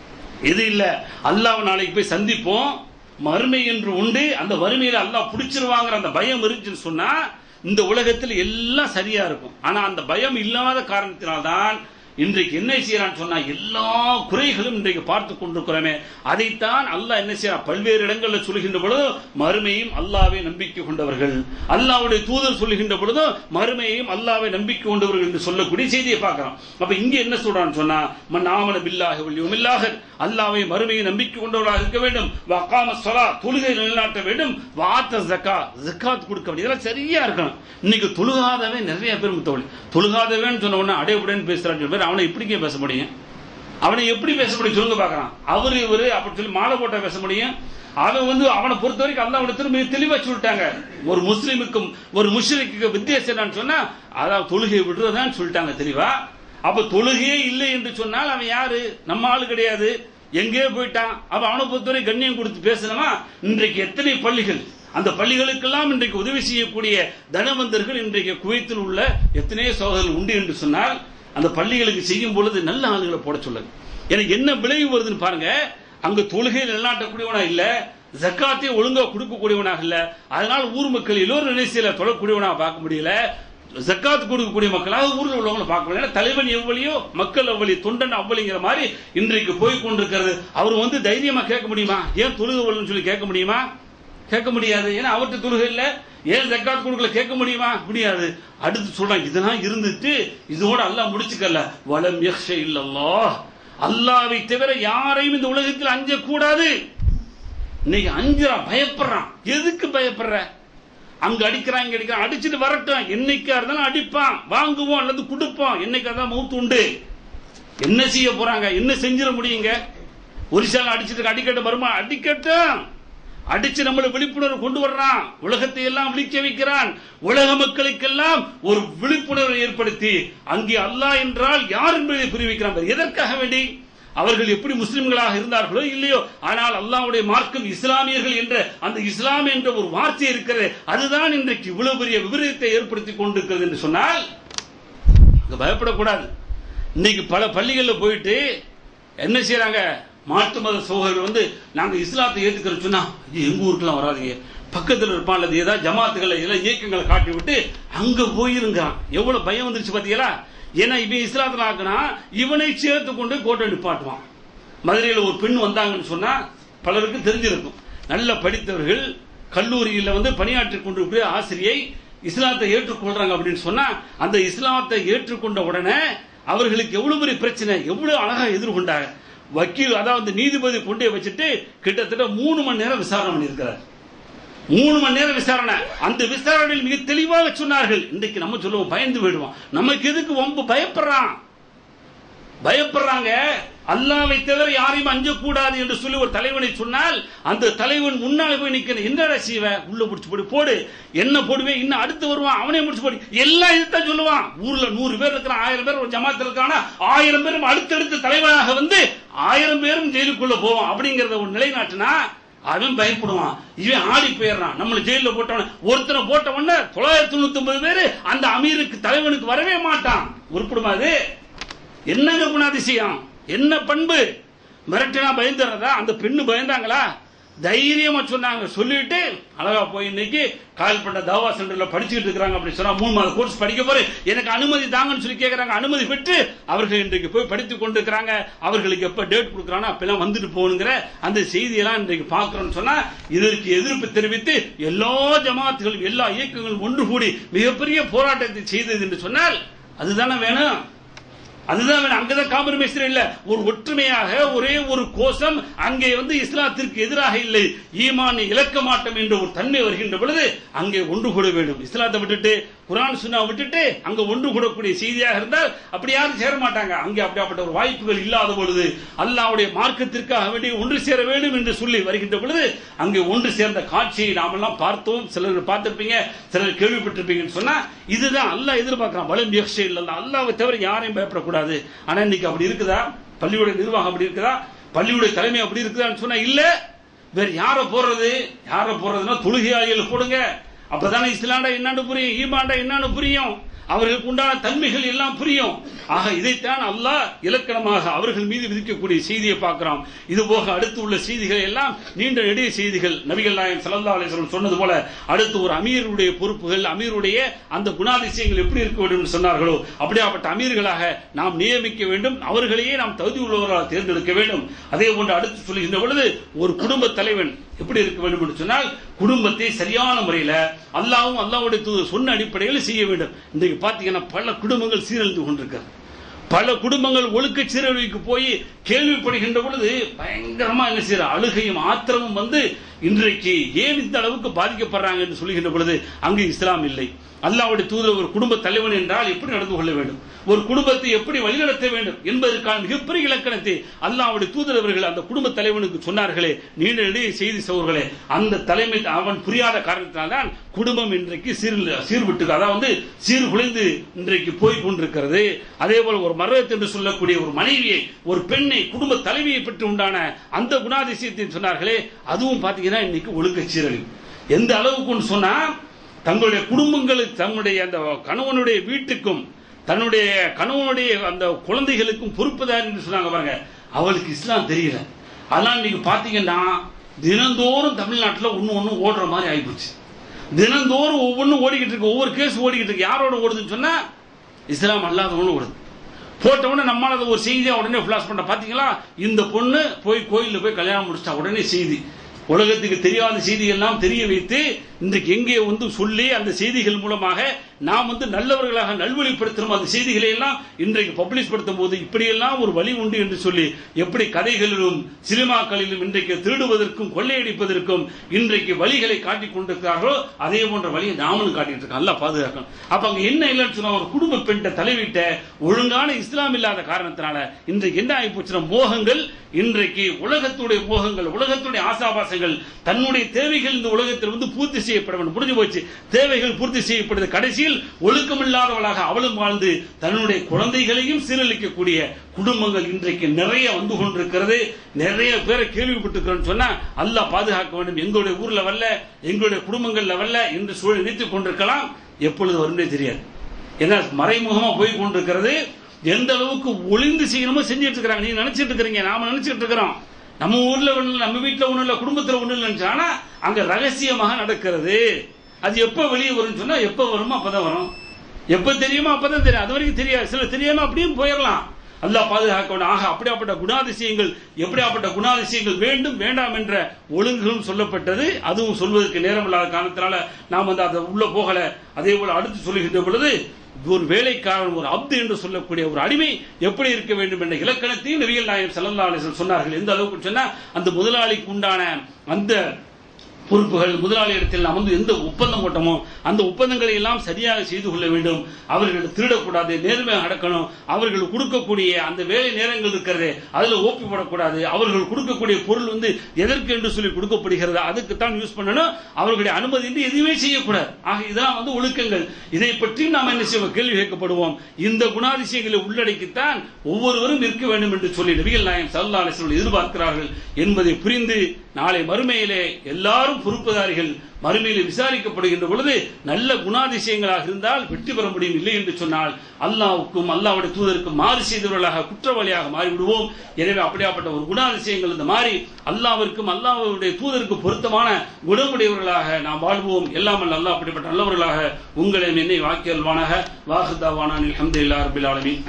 இது இல்ல அல்லாஹ் நாளைக்கு போய் சந்திப்போம் மறுமை என்று உண்டு அந்த வறுமையில அல்லாஹ் பிடிச்சிருவாங்கிற அந்த பயம் இருந்துச்சுன்னு சொன்னா இந்த உலகத்தில் எல்லாம் சரியா இருக்கும் ஆனா அந்த பயம் இல்லாத காரணத்தினால்தான் இன்றைக்கு என்ன செய்யறான்னு சொன்னா எல்லா குறைகளும் இன்றைக்கு பார்த்து கொண்டிருக்கிறோமே அதைத்தான் அல்லாஹ் என்ன செய்யறான் பல்வேறு இடங்கள்ல சொல்கின்ற பொழுது மறுமையும் அல்லாவை நம்பிக்கை கொண்டவர்கள் அல்லாவுடைய தூதர் சொல்லுகின்ற பொழுது மறுமையையும் அல்லாவை நம்பிக்கை கொண்டவர்கள் என்று சொல்லக்கூடிய செய்தியை பார்க்கிறோம் அப்ப இங்க என்ன சொல்றான்னு சொன்னா மன் ஆமன பில்லாஹி வல் இல்லாக அல்லாவை மறுமையை நம்பிக்கை கொண்டவர்களாக இருக்க வேண்டும் வகாம ஸலா தொழுகை நிலைநாட்ட வேண்டும் வாத்த ஜக்கா ஜக்காத் கொடுக்க வேண்டும் இதெல்லாம் சரியா இருக்கணும் இன்னைக்கு தொழுகாதவன் நிறைய பேர் முத்தவழி தொழுகாதவன் சொன்ன உடனே அடையவுடன் பேசுறான்னு சொல்லி பேர் அவனை எப்படிங்க பேச முடியும் அவனை எப்படி பேச முடியும் சொல்லுங்க பார்க்கலாம் அவரு இவரு அப்படி சொல்லி மாலை போட்டா பேச முடியும் அவன் வந்து அவனை பொறுத்த வரைக்கும் அல்லாஹ் திரும்ப தெளிவா சொல்லிட்டாங்க ஒரு முஸ்லிமுக்கும் ஒரு முஸ்லிக்கு வித்தியாசம் என்னன்னு சொன்னா அதாவது தொழுகையை விடுறதான்னு சொல்லிட்டாங்க தெளிவா அப்ப தொழுகையே இல்லை என்று சொன்னால் அவன் யாரு நம்ம ஆளு கிடையாது எங்கேயோ போயிட்டான் அப்ப அவனை பொறுத்தவரை கண்ணியம் கொடுத்து பேசணுமா இன்றைக்கு எத்தனை பள்ளிகள் அந்த பள்ளிகளுக்கெல்லாம் இன்றைக்கு உதவி செய்யக்கூடிய தனவந்தர்கள் இன்றைக்கு குவைத்தில் உள்ள எத்தனையோ சோதர்கள் உண்டு என்று சொன்னால் அந்த பள்ளிகளுக்கு செய்யும் பொழுது நல்ல ஆளுகளை போட சொல்லுங்க எனக்கு என்ன விளைவு வருதுன்னு பாருங்க அங்க தொழுகை நிலநாட்டக்கூடியவனா இல்ல ஜக்காத்தை ஒழுங்கா கொடுக்கக்கூடியவனாக இல்ல அதனால ஊர் மக்கள் எல்லோரும் நினைச்சில தொழக்கூடியவனாக பார்க்க முடியல ஜக்காத் கொடுக்கக்கூடிய மக்களாக ஊரில் உள்ளவங்களை பார்க்க முடியல தலைவன் எவ்வளியோ மக்கள் அவ்வளி தொண்டன் அவ்வளிங்கிற மாதிரி இன்றைக்கு போய் கொண்டிருக்கிறது அவர் வந்து தைரியமா கேட்க முடியுமா ஏன் தொழுகவல்னு சொல்லி கேட்க முடியுமா கேட்க முடியாது ஏன்னா அவர்கிட்ட தொழுகை இல்ல ஏன் ஜக்காத் கொடுக்கல கேட்க முடியுமா முடியாது அடுத்து சொல்றான் இதெல்லாம் இருந்துட்டு இதோட அல்லாஹ் முடிச்சுக்கல வலம் யக்ஷ இல்லல்லாஹ் அல்லாவை தவிர யாரையும் இந்த உலகத்தில் அஞ்ச கூடாது இன்னைக்கு அஞ்சுறான் பயப்படுறான் எதுக்கு பயப்படுற அங்க அடிக்கிறான் இங்க அடிக்கிறான் அடிச்சுட்டு வரட்டும் என்னைக்கா இருந்தாலும் அடிப்பான் வாங்குவோம் அல்லது கொடுப்போம் என்னைக்கா தான் மவுத்து உண்டு என்ன செய்ய போறாங்க என்ன செஞ்சிட முடியுங்க ஒரிசால அடிச்சுட்டு அடிக்கட்டும் வருமா அடிக்கட்டும் அடிச்சு நம்மளை விழிப்புணர்வு கொண்டு வர்றான் உலகத்தை எல்லாம் விழிக்க வைக்கிறான் உலக மக்களுக்கெல்லாம் ஒரு விழிப்புணர்வை ஏற்படுத்தி அங்கே அல்லாஹ் என்றால் யார் என்பதை புரிவிக்கிறான் பாரு. எதற்காக வேண்டி அவர்கள் எப்படி முஸ்லிம்களாக இருந்தார்களோ இல்லையோ ஆனால் அல்லாஹ்வுடைய மார்க்கம் இஸ்லாமியர்கள் என்ற அந்த இஸ்லாம் என்ற ஒரு வார்த்தை இருக்கிறது அதுதான் இன்றைக்கு இவ்வளவு பெரிய விபரீதத்தை ஏற்படுத்தி கொண்டிருக்கிறது என்று சொன்னால் அங்க பயப்படக்கூடாது இன்னைக்கு பல பள்ளிகளில் போயிட்டு என்ன செய்யறாங்க மாற்று மத சோழர்கள் வந்து நாங்க இஸ்லாத்தை ஏத்துக்கிறோம் சொன்னா "ஐயோ, எங்க ஊருக்குலாம் வராதீங்க பக்கத்துல இருப்பான் அல்லது ஏதாவது ஜமாத்துகளை எல்லாம் இயக்கங்களை காட்டி விட்டு அங்க போயிருங்கிறான் எவ்வளவு பயம் வந்துருச்சு பாத்தீங்களா ஏன்னா இவன் இஸ்லாத்துல ஆக்குனா இவனை சேர்த்து கொண்டு கோட்டை நிப்பாட்டுவான் மதுரையில் ஒரு பெண் வந்தாங்கன்னு சொன்னா பலருக்கு தெரிஞ்சிருக்கும் நல்ல படித்தவர்கள் கல்லூரியில் வந்து பணியாற்றி கொண்டிருக்கிற ஆசிரியை இஸ்லாத்தை ஏற்றுக்கொள்றாங்க அப்படின்னு சொன்னா அந்த இஸ்லாத்தை ஏற்றுக்கொண்ட உடனே அவர்களுக்கு எவ்வளவு பெரிய பிரச்சனை எவ்வளவு அழகா எதிர்கொண்டாங்க வக்கீல் அதாவது நீதிபதி கொண்டே வச்சுட்டு கிட்டத்தட்ட மூணு மணி நேரம் விசாரணை பண்ணியிருக்கிறார் மூணு மணி நேரம் விசாரணை அந்த விசாரணையில் மிக தெளிவாக சொன்னார்கள் இன்றைக்கு நம்ம சொல்லுவோம் பயந்து போயிடுவோம் நமக்கு எதுக்கு வம்பு பயப்படுறான் பயப்படுறாங்க அல்லாவை தவிர யாரையும் அஞ்சக்கூடாது என்று சொல்லி ஒரு தலைவனை சொன்னால் அந்த தலைவன் முன்னால போய் நிக்கணும் என்னடா செய்வ உள்ள முடிச்சு போடு போடு என்ன போடுவே இன்னும் அடுத்து வருவான் அவனே முடிச்சு போடு எல்லாம் இதுதான் சொல்லுவான் ஊர்ல நூறு பேர் இருக்கிறான் ஆயிரம் பேர் ஒரு ஜமாத்தில் இருக்கானா ஆயிரம் பேரும் அடுத்தடுத்து தலைவனாக வந்து ஆயிரம் பேரும் ஜெயிலுக்குள்ள போவான் அப்படிங்கறத ஒரு நிலைநாட்டினா அவன் பயப்படுவான் இவன் ஆடி போயிடுறான் நம்மள ஜெயில போட்டவன ஒருத்தனை போட்ட உடனே தொள்ளாயிரத்தி தொண்ணூத்தி ஒன்பது பேரு அந்த அமீருக்கு தலைவனுக்கு வரவே மாட்டான் உருப்படுமா அது என்னங்க குணாதிசயம் என்ன பண்பு மிரட்டினா பயந்துறதா அந்த பெண்ணு பயந்தாங்களா தைரியமா சொன்னாங்க சொல்லிட்டு அழகா போய் இன்னைக்கு கால்பட்ட தாவா சென்டர்ல படிச்சுக்கிட்டு இருக்காங்க அப்படி சொன்னா மூணு மாத கோர்ஸ் படிக்க போறேன் எனக்கு அனுமதி தாங்கன்னு சொல்லி கேக்குறாங்க அனுமதி பெற்று அவர்கள் இன்றைக்கு போய் படித்துக் கொண்டு இருக்கிறாங்க அவர்களுக்கு எப்ப டேட் கொடுக்குறானோ அப்பெல்லாம் வந்துட்டு போகணுங்கிற அந்த செய்தியெல்லாம் இன்றைக்கு பார்க்கிறோம்னு சொன்னா இதற்கு எதிர்ப்பு தெரிவித்து எல்லா ஜமாத்துகளும் எல்லா இயக்கங்களும் ஒன்று கூடி மிகப்பெரிய போராட்டத்தை செய்தது என்று சொன்னால் அதுதானே வேணும் அதுதான் வேணும். அங்கதான் காம்ப்ரமைஸ் இல்ல ஒரு ஒற்றுமையாக ஒரே ஒரு கோஷம் அங்கே வந்து இஸ்லாத்திற்கு எதிராக இல்லை ஈமானை இழக்க மாட்டோம் என்ற ஒரு தன்மை வருகின்ற பொழுது அங்கே ஒன்று கூட வேண்டும் இஸ்லாத்தை விட்டுட்டு குரான் சுன்னா விட்டுட்டு அங்க ஒன்று கூடக்கூடிய செய்தியாக இருந்தால் அப்படி யாரும் சேர மாட்டாங்க அங்கே அப்படியாப்பட்ட ஒரு வாய்ப்புகள் இல்லாத பொழுது அல்லாவுடைய மார்க்கத்திற்காக வேண்டி ஒன்று சேர வேண்டும் என்று சொல்லி வருகின்ற பொழுது அங்கே ஒன்று சேர்ந்த காட்சியை நாமெல்லாம் பார்த்தோம் சிலர் பார்த்திருப்பீங்க சிலர் கேள்விப்பட்டிருப்பீங்கன்னு சொன்னா இதுதான் அல்லாஹ் எதிர்பார்க்கிறான் பலம் யக்ஷை இல்ல அல்லாவை தவிர யாரையும் பயப்படக்கூடாது ஆனா இன்னைக்கு அப்படி இருக்குதா பள்ளியுடைய நிர்வாகம் அப்படி இருக்குதா பள்ளியுடைய தலைமை அப்படி இருக்குதான்னு சொன்னா இல்ல வேற யார போடுறது யார போடுறதுன்னா தொழுகையாளிகள் போடுங்க அப்பதானே இஸ்லாண்டா என்னன்னு புரியும் ஈமாண்டா என்னன்னு புரியும் அவர்களுக்கு உண்டான தன்மைகள் எல்லாம் புரியும் ஆக இதைத்தான் அல்லாஹ் இலக்கணமாக அவர்கள் மீது விதிக்கக்கூடிய செய்தியை பார்க்கிறோம் இது போக அடுத்து உள்ள செய்திகள் எல்லாம் நீண்ட நெடிய செய்திகள் நபிகள் நாயகம் ஸல்லல்லாஹு அலைஹி வஸல்லம் சொன்னது போல அடுத்து ஒரு அமீருடைய பொறுப்புகள் அமீருடைய அந்த குணாதிசயங்கள் எப்படி இருக்க வேண்டும் என்று சொன்னார்களோ அப்படியாப்பட்ட அமீர்களாக நாம் நியமிக்க வேண்டும் அவர்களையே நாம் தகுதி உள்ளவர்களாக தேர்ந்தெடுக்க வேண்டும் அதே போன்று அடுத்து சொல்லுகின்ற பொழுது ஒரு குடும்ப தலைவன் எப்படி இருக்க வேண்டும் என்று சொன்னால் குடும்பத்தை சரியான முறையில் அல்லாவும் அல்லாவுடைய தூதர் சொன்ன அடிப்படையில் செய்ய வேண்டும் இன்றைக்கு பார்த்தீங்கன்னா பல குடும்பங்கள் சீரழிந்து கொண்டிருக்கிறது பல குடும்பங்கள் ஒழுக்க சீரழிவுக்கு போய் கேள்விப்படுகின்ற பொழுது பயங்கரமா என்ன செய்யற அழுகையும் ஆத்திரமும் வந்து இன்றைக்கு ஏன் இந்த அளவுக்கு பாதிக்கப்படுறாங்க என்று சொல்லுகின்ற பொழுது அங்கு இஸ்லாம் இல்லை அல்லாவுடைய தூதர் ஒரு குடும்ப தலைவன் என்றால் எப்படி நடந்து கொள்ள வேண்டும் ஒரு குடும்பத்தை எப்படி வழிநடத்த வேண்டும் என்பதற்கான மிகப்பெரிய இலக்கணத்தை அல்லாவுடைய தூதர் அவர்கள் அந்த குடும்ப தலைவனுக்கு சொன்னார்களே நீண்ட நெடிய செய்தி சோர்களே அந்த தலைமை அவன் புரியாத காரணத்தினால்தான் குடும்பம் இன்றைக்கு சீர் சீர்விட்டு அதாவது சீர்குலைந்து இன்றைக்கு போய் கொண்டிருக்கிறது அதே போல ஒரு மரணத்தை என்று சொல்லக்கூடிய ஒரு மனைவியை ஒரு பெண்ணை குடும்ப தலைவியை பெற்று உண்டான அந்த குணாதிசயத்தை சொன்னார்களே அதுவும் பாத்தீங்கன்னா இன்னைக்கு ஒழுக்க சீரழிவு எந்த அளவுக்கு சொன்னா தங்களுடைய குடும்பங்களுக்கு தங்களுடைய அந்த கணவனுடைய வீட்டுக்கும் தன்னுடைய கணவனுடைய அந்த குழந்தைகளுக்கும் பொறுப்புதான் என்று சொன்னாங்க பாருங்க அவளுக்கு இஸ்லாம் தெரியல அதனால நீங்க பாத்தீங்கன்னா தினந்தோறும் தமிழ்நாட்டில் ஒன்னு ஒன்னு ஓடுற மாதிரி ஆயிப்போச்சு தினந்தோறும் ஒவ்வொன்றும் ஓடிக்கிட்டு இருக்கு ஒவ்வொரு கேஸ் ஓடிக்கிட்டு இருக்கு யாரோட ஓடுதுன்னு சொன்னா இஸ்லாம் அல்லாதவனும் ஓடுது போட்ட உடனே நம்மளால அதை ஒரு செய்தியா உடனே ஃபிளாஷ் பண்ண பாத்தீங்களா இந்த பொண்ணு போய் கோயில்ல போய் கல்யாணம் முடிச்சிட்டா உடனே செய்தி உலகத்துக்கு தெரியாத செய்தி எல்லாம் தெரிய வைத்து இன்றைக்கு எங்கே வந்து சொல்லி அந்த செய்திகள் மூலமாக நாம் வந்து நல்லவர்களாக நல்வழிப்படுத்தணும் அந்த செய்திகளை எல்லாம் இன்றைக்கு பப்ளிஷ் படுத்தும் போது இப்படியெல்லாம் ஒரு வழி உண்டு என்று சொல்லி எப்படி கதைகளிலும் சினிமாக்களிலும் இன்றைக்கு திருடுவதற்கும் கொள்ளையடிப்பதற்கும் இன்றைக்கு வழிகளை காட்டிக் கொண்டிருக்கிறார்களோ அதே போன்ற வழியை நாமளும் காட்டிட்டு இருக்கோம் நல்லா பாதுகாக்கணும் அப்ப அங்க என்ன இல்லைன்னு சொன்னா ஒரு குடும்ப பெண்ட தலைவிட்ட ஒழுங்கான இஸ்லாம் இல்லாத காரணத்தினால இன்றைக்கு என்ன ஆகி போச்சுன்னா மோகங்கள் இன்றைக்கு உலகத்துடைய மோகங்கள் உலகத்துடைய ஆசாபாசங்கள் தன்னுடைய தேவைகள் இந்த உலகத்தில் வந்து பூர்த்தி செய்யப்பட வேண்டும் முடிஞ்சு போச்சு தேவைகள் பூர்த்தி செய்யப்படுது கடைசியில் ஒழுக்கமில்லாதவளாக அவளும் வாழ்ந்து தன்னுடைய குழந்தைகளையும் சீரழிக்கக்கூடிய குடும்பங்கள் இன்றைக்கு நிறைய வந்து கொண்டிருக்கிறது நிறைய பேரை கேள்விப்பட்டிருக்கிறோம் சொன்னா அல்லாஹ் பாதுகாக்க வேண்டும் எங்களுடைய ஊர்ல வரல எங்களுடைய குடும்பங்கள்ல வரல என்று சூழல் நினைத்துக் கொண்டிருக்கலாம் எப்பொழுது வரும்னே தெரியாது ஏன்னா மறைமுகமா போய் கொண்டிருக்கிறது எந்த அளவுக்கு ஒளிந்து செய்யணுமோ செஞ்சுட்டு இருக்கிறாங்க நீங்க நினைச்சிட்டு இருக்கிறீங்க நாம நினைச்சிட்டு இருக்கிறோம் நம்ம ஊர்ல ஒண்ணு இல்ல, நம்ம வீட்டுல ஒண்ணு இல்ல குடும்பத்துல ஒண்ணு இல்லைன்னு ஆனா அங்க ரகசியமாக நடக்கிறது அது எப்ப வெளியே வரும்னு சொன்னா எப்ப வருமோ அப்பதான் வரும் எப்ப தெரியுமோ அப்பதான் தெரியும் அது வரைக்கும் தெரியாது சில தெரியாம அப்படியும் போயிடலாம் அல்லாஹ் பாதுகாக்க வேண்டும் ஆக அப்படியாப்பட்ட குணாதிசயங்கள் எப்படியாப்பட்ட குணாதிசயங்கள் வேண்டும் வேண்டாம் என்ற ஒழுங்குகளும் சொல்லப்பட்டது அதுவும் சொல்வதற்கு நேரம் இல்லாத காரணத்தினால நாம் வந்து அதை உள்ள போகல அதே போல அடுத்து சொல்லுகின்ற பொழுது ஒரு வேலைக்காரன் ஒரு அப்து என்று சொல்லக்கூடிய ஒரு அடிமை எப்படி இருக்க வேண்டும் என்ற இலக்கணத்தையும் நபிகள் நாயகம் ஸல்லல்லாஹு அலைஹி வஸல்லம் சொன்னார்கள் எந்த அளவுக்கு சொன்னா அந்த முதலாளிக்கு உண்டான அந்த பொறுப்புகள் முதலாளியிடத்தில் நாம் வந்து எந்த ஒப்பந்தம் போட்டோமோ அந்த ஒப்பந்தங்களை எல்லாம் சரியாக செய்து கொள்ள வேண்டும் அவர்கள் திருடக்கூடாது நேர்மையாக நடக்கணும் அவர்கள் கொடுக்கக்கூடிய அந்த வேலை நேரங்கள் இருக்கிறது அதுல ஓப்பி போடக்கூடாது அவர்கள் கொடுக்கக்கூடிய பொருள் வந்து எதற்கு என்று சொல்லி கொடுக்கப்படுகிறது அதுக்குத்தான் யூஸ் பண்ணணும் அவர்களுடைய அனுமதி இன்றி எதுவுமே செய்யக்கூடாது ஆக இதெல்லாம் வந்து ஒழுக்கங்கள் இதை பற்றியும் நாம் என்ன செய்வோம் கேள்வி கேட்கப்படுவோம் இந்த குணாதிசயங்களை உள்ளடக்கித்தான் ஒவ்வொருவரும் இருக்க வேண்டும் என்று சொல்லி நபிகள் நாயம் சல்லா அலிஸ்வர்கள் எதிர்பார்க்கிறார்கள் என்பதை புரிந்து நாளை மறுமையிலே எல்லாரும் பொறுப்புதாரிகள் மறுமையிலே விசாரிக்கப்படுகின்ற பொழுது நல்ல குணாதிசயங்களாக இருந்தால் வெற்றி பெற முடியும் இல்லை என்று சொன்னால் அல்லாவுக்கும் அல்லாவுடைய தூதருக்கும் மாறு செய்தவர்களாக குற்றவாளியாக மாறிவிடுவோம் எனவே அப்படியாப்பட்ட ஒரு குணாதிசயங்கள் இந்த மாதிரி அல்லாவிற்கும் அல்லாவுடைய தூதருக்கு பொருத்தமான குணமுடையவர்களாக நாம் வாழ்வோம் எல்லாம் அல்ல அல்லாஹ் அப்படிப்பட்ட நல்லவர்களாக உங்களை என்னை வாக்கியல்வானாக வாகுதாவானான் அல்ஹம்துலில்லாஹ் ரபில் ஆலமீன்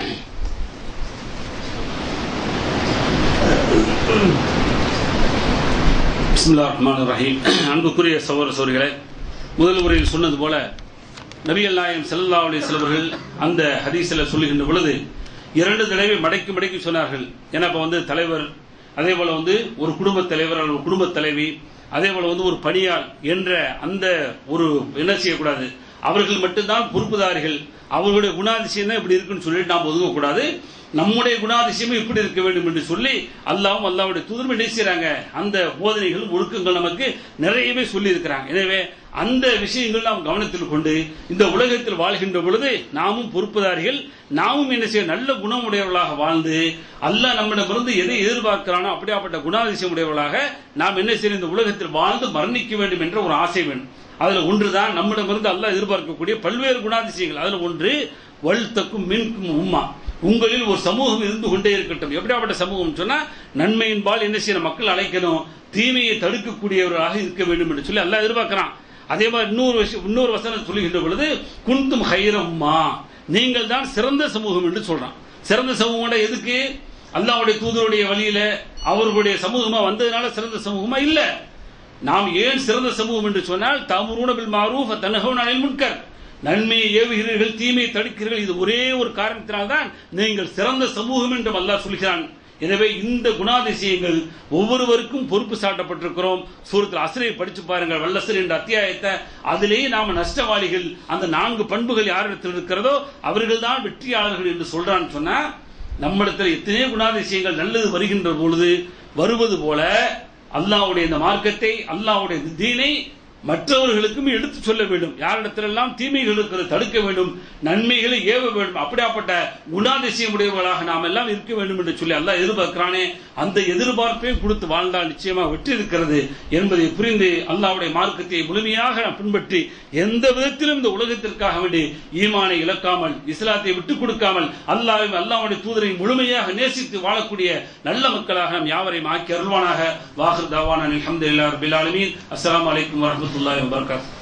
பிஸ்மில்லா ரஹ்மான் ரஹீம் அன்புக்குரிய சகோதர சோர்களே முதல் உரையில் சொன்னது போல நபிகள் நாயம் செல்லல்லா அலி செல்வர்கள் அந்த ஹதீஸில் சொல்லுகின்ற பொழுது இரண்டு தடவை மடக்கி மடக்கி சொன்னார்கள் ஏன்னா இப்போ வந்து தலைவர் அதே போல வந்து ஒரு குடும்ப தலைவர் அல்லது ஒரு குடும்ப தலைவி அதே போல வந்து ஒரு பணியாள் என்ற அந்த ஒரு என்ன செய்யக்கூடாது அவர்கள் மட்டும்தான் பொறுப்புதாரிகள் அவர்களுடைய குணாதிசயம் தான் இப்படி இருக்குன்னு சொல்லிட்டு நாம் ஒதுங்கக்கூடாது நம்முடைய குணாதிசயமும் இப்படி இருக்க வேண்டும் என்று சொல்லி அல்லாவும் அல்லாவுடைய தூதரும் என்ன செய்றாங்க அந்த போதனைகள் ஒழுக்கங்கள் நமக்கு நிறையவே சொல்லி இருக்கிறாங்க எனவே அந்த விஷயங்கள் நாம் கவனத்தில் கொண்டு இந்த உலகத்தில் வாழ்கின்ற பொழுது நாமும் பொறுப்புதாரிகள் நாமும் என்ன செய்ய நல்ல குணமுடையவர்களாக வாழ்ந்து அல்லாஹ் நம்மிடமிருந்து எதை எதிர்பார்க்கிறானோ அப்படியாப்பட்ட குணாதிசயம் உடையவர்களாக நாம் என்ன செய்ய இந்த உலகத்தில் வாழ்ந்து மரணிக்க வேண்டும் என்ற ஒரு ஆசை வேணும் அதுல ஒன்றுதான் நம்மிடமிருந்து அல்லாஹ் எதிர்பார்க்கக்கூடிய பல்வேறு குணாதிசயங்கள் அதுல ஒன்று வல்தக்கும் மின்கும் உம்மா உங்களில் ஒரு சமூகம் இருந்து கொண்டே இருக்கட்டும் எப்படியாப்பட்ட சமூகம் சொன்னா நன்மையின்பால் என்ன செய்யணும் மக்கள் அழைக்கணும் தீமையை தடுக்கக்கூடியவர்களாக இருக்க வேண்டும் என்று சொல்லி அல்லாஹ் எதிர்பார்க்கிறான் அதே மாதிரி இன்னொரு விஷயம் இன்னொரு வசனம் சொல்லுகின்ற பொழுது குந்தும் ஹைரம்மா நீங்கள் தான் சிறந்த சமூகம் என்று சொல்றான் சிறந்த சமூகம் எதுக்கு அல்லாஹ்வுடைய தூதருடைய வழியில அவர்களுடைய சமூகமா வந்ததுனால சிறந்த சமூகமா இல்ல நாம் ஏன் சிறந்த சமூகம் என்று சொன்னால் தமுருன பில் மாரூஃப் தனஹவுன அனில் முன்கர் நன்மையை ஏவுகிறீர்கள் தீமையை தடுக்கிறீர்கள் இது ஒரே ஒரு காரணத்தினால்தான் நீங்கள் சிறந்த சமூகம் என்று அல்லாஹ் சொல்கிறான் எனவே இந்த குணாதிசயங்கள் ஒவ்வொருவருக்கும் பொறுப்பு சாட்டப்பட்டிருக்கிறோம் சூரத்தில் அசரை படிச்சு பாருங்கள் வல்லசர் என்ற அத்தியாயத்தை அதிலேயே நாம நஷ்டவாளிகள் அந்த நான்கு பண்புகள் யாரிடத்தில் இருக்கிறதோ அவர்கள் தான் வெற்றியாளர்கள் என்று சொல்றான்னு சொன்னா நம்மிடத்தில் எத்தனையோ குணாதிசயங்கள் நல்லது வருகின்ற பொழுது வருவது போல அல்லாஹ்வுடைய இந்த மார்க்கத்தை அல்லாஹ்வுடைய தீனை மற்றவர்களுக்கும் எடுத்து சொல்ல வேண்டும் யாரிடத்திலெல்லாம் தீமைகள் இருக்கிறது தடுக்க வேண்டும் நன்மைகளை ஏவ வேண்டும் அப்படியாப்பட்ட குணாதிசயம் உடையவர்களாக நாம் எல்லாம் இருக்க வேண்டும் என்று சொல்லி அல்லாஹ் எதிர்பார்க்கிறானே அந்த எதிர்பார்ப்பையும் கொடுத்து வாழ்ந்தால் நிச்சயமாக வெற்றி இருக்கிறது என்பதை புரிந்து அல்லாஹ்வுடைய மார்க்கத்தை முழுமையாக நாம் பின்பற்றி எந்த விதத்திலும் இந்த உலகத்திற்காக வேண்டி ஈமானை இழக்காமல் இஸ்லாத்தை விட்டுக் கொடுக்காமல் அல்லாஹ்வையும் அல்லாஹ்வுடைய தூதரை முழுமையாக நேசித்து வாழக்கூடிய நல்ல மக்களாக நாம் யாவரையும் ஆக்கி அருள்வானாக வாஹர் தாவான அல்ஹம்துலில்லாஹி ரபில் ஆலமீன் அஸ்ஸலாமு அலைக்கும் வரஹ்மத்துல்லாஹி வபரகாத்துஹு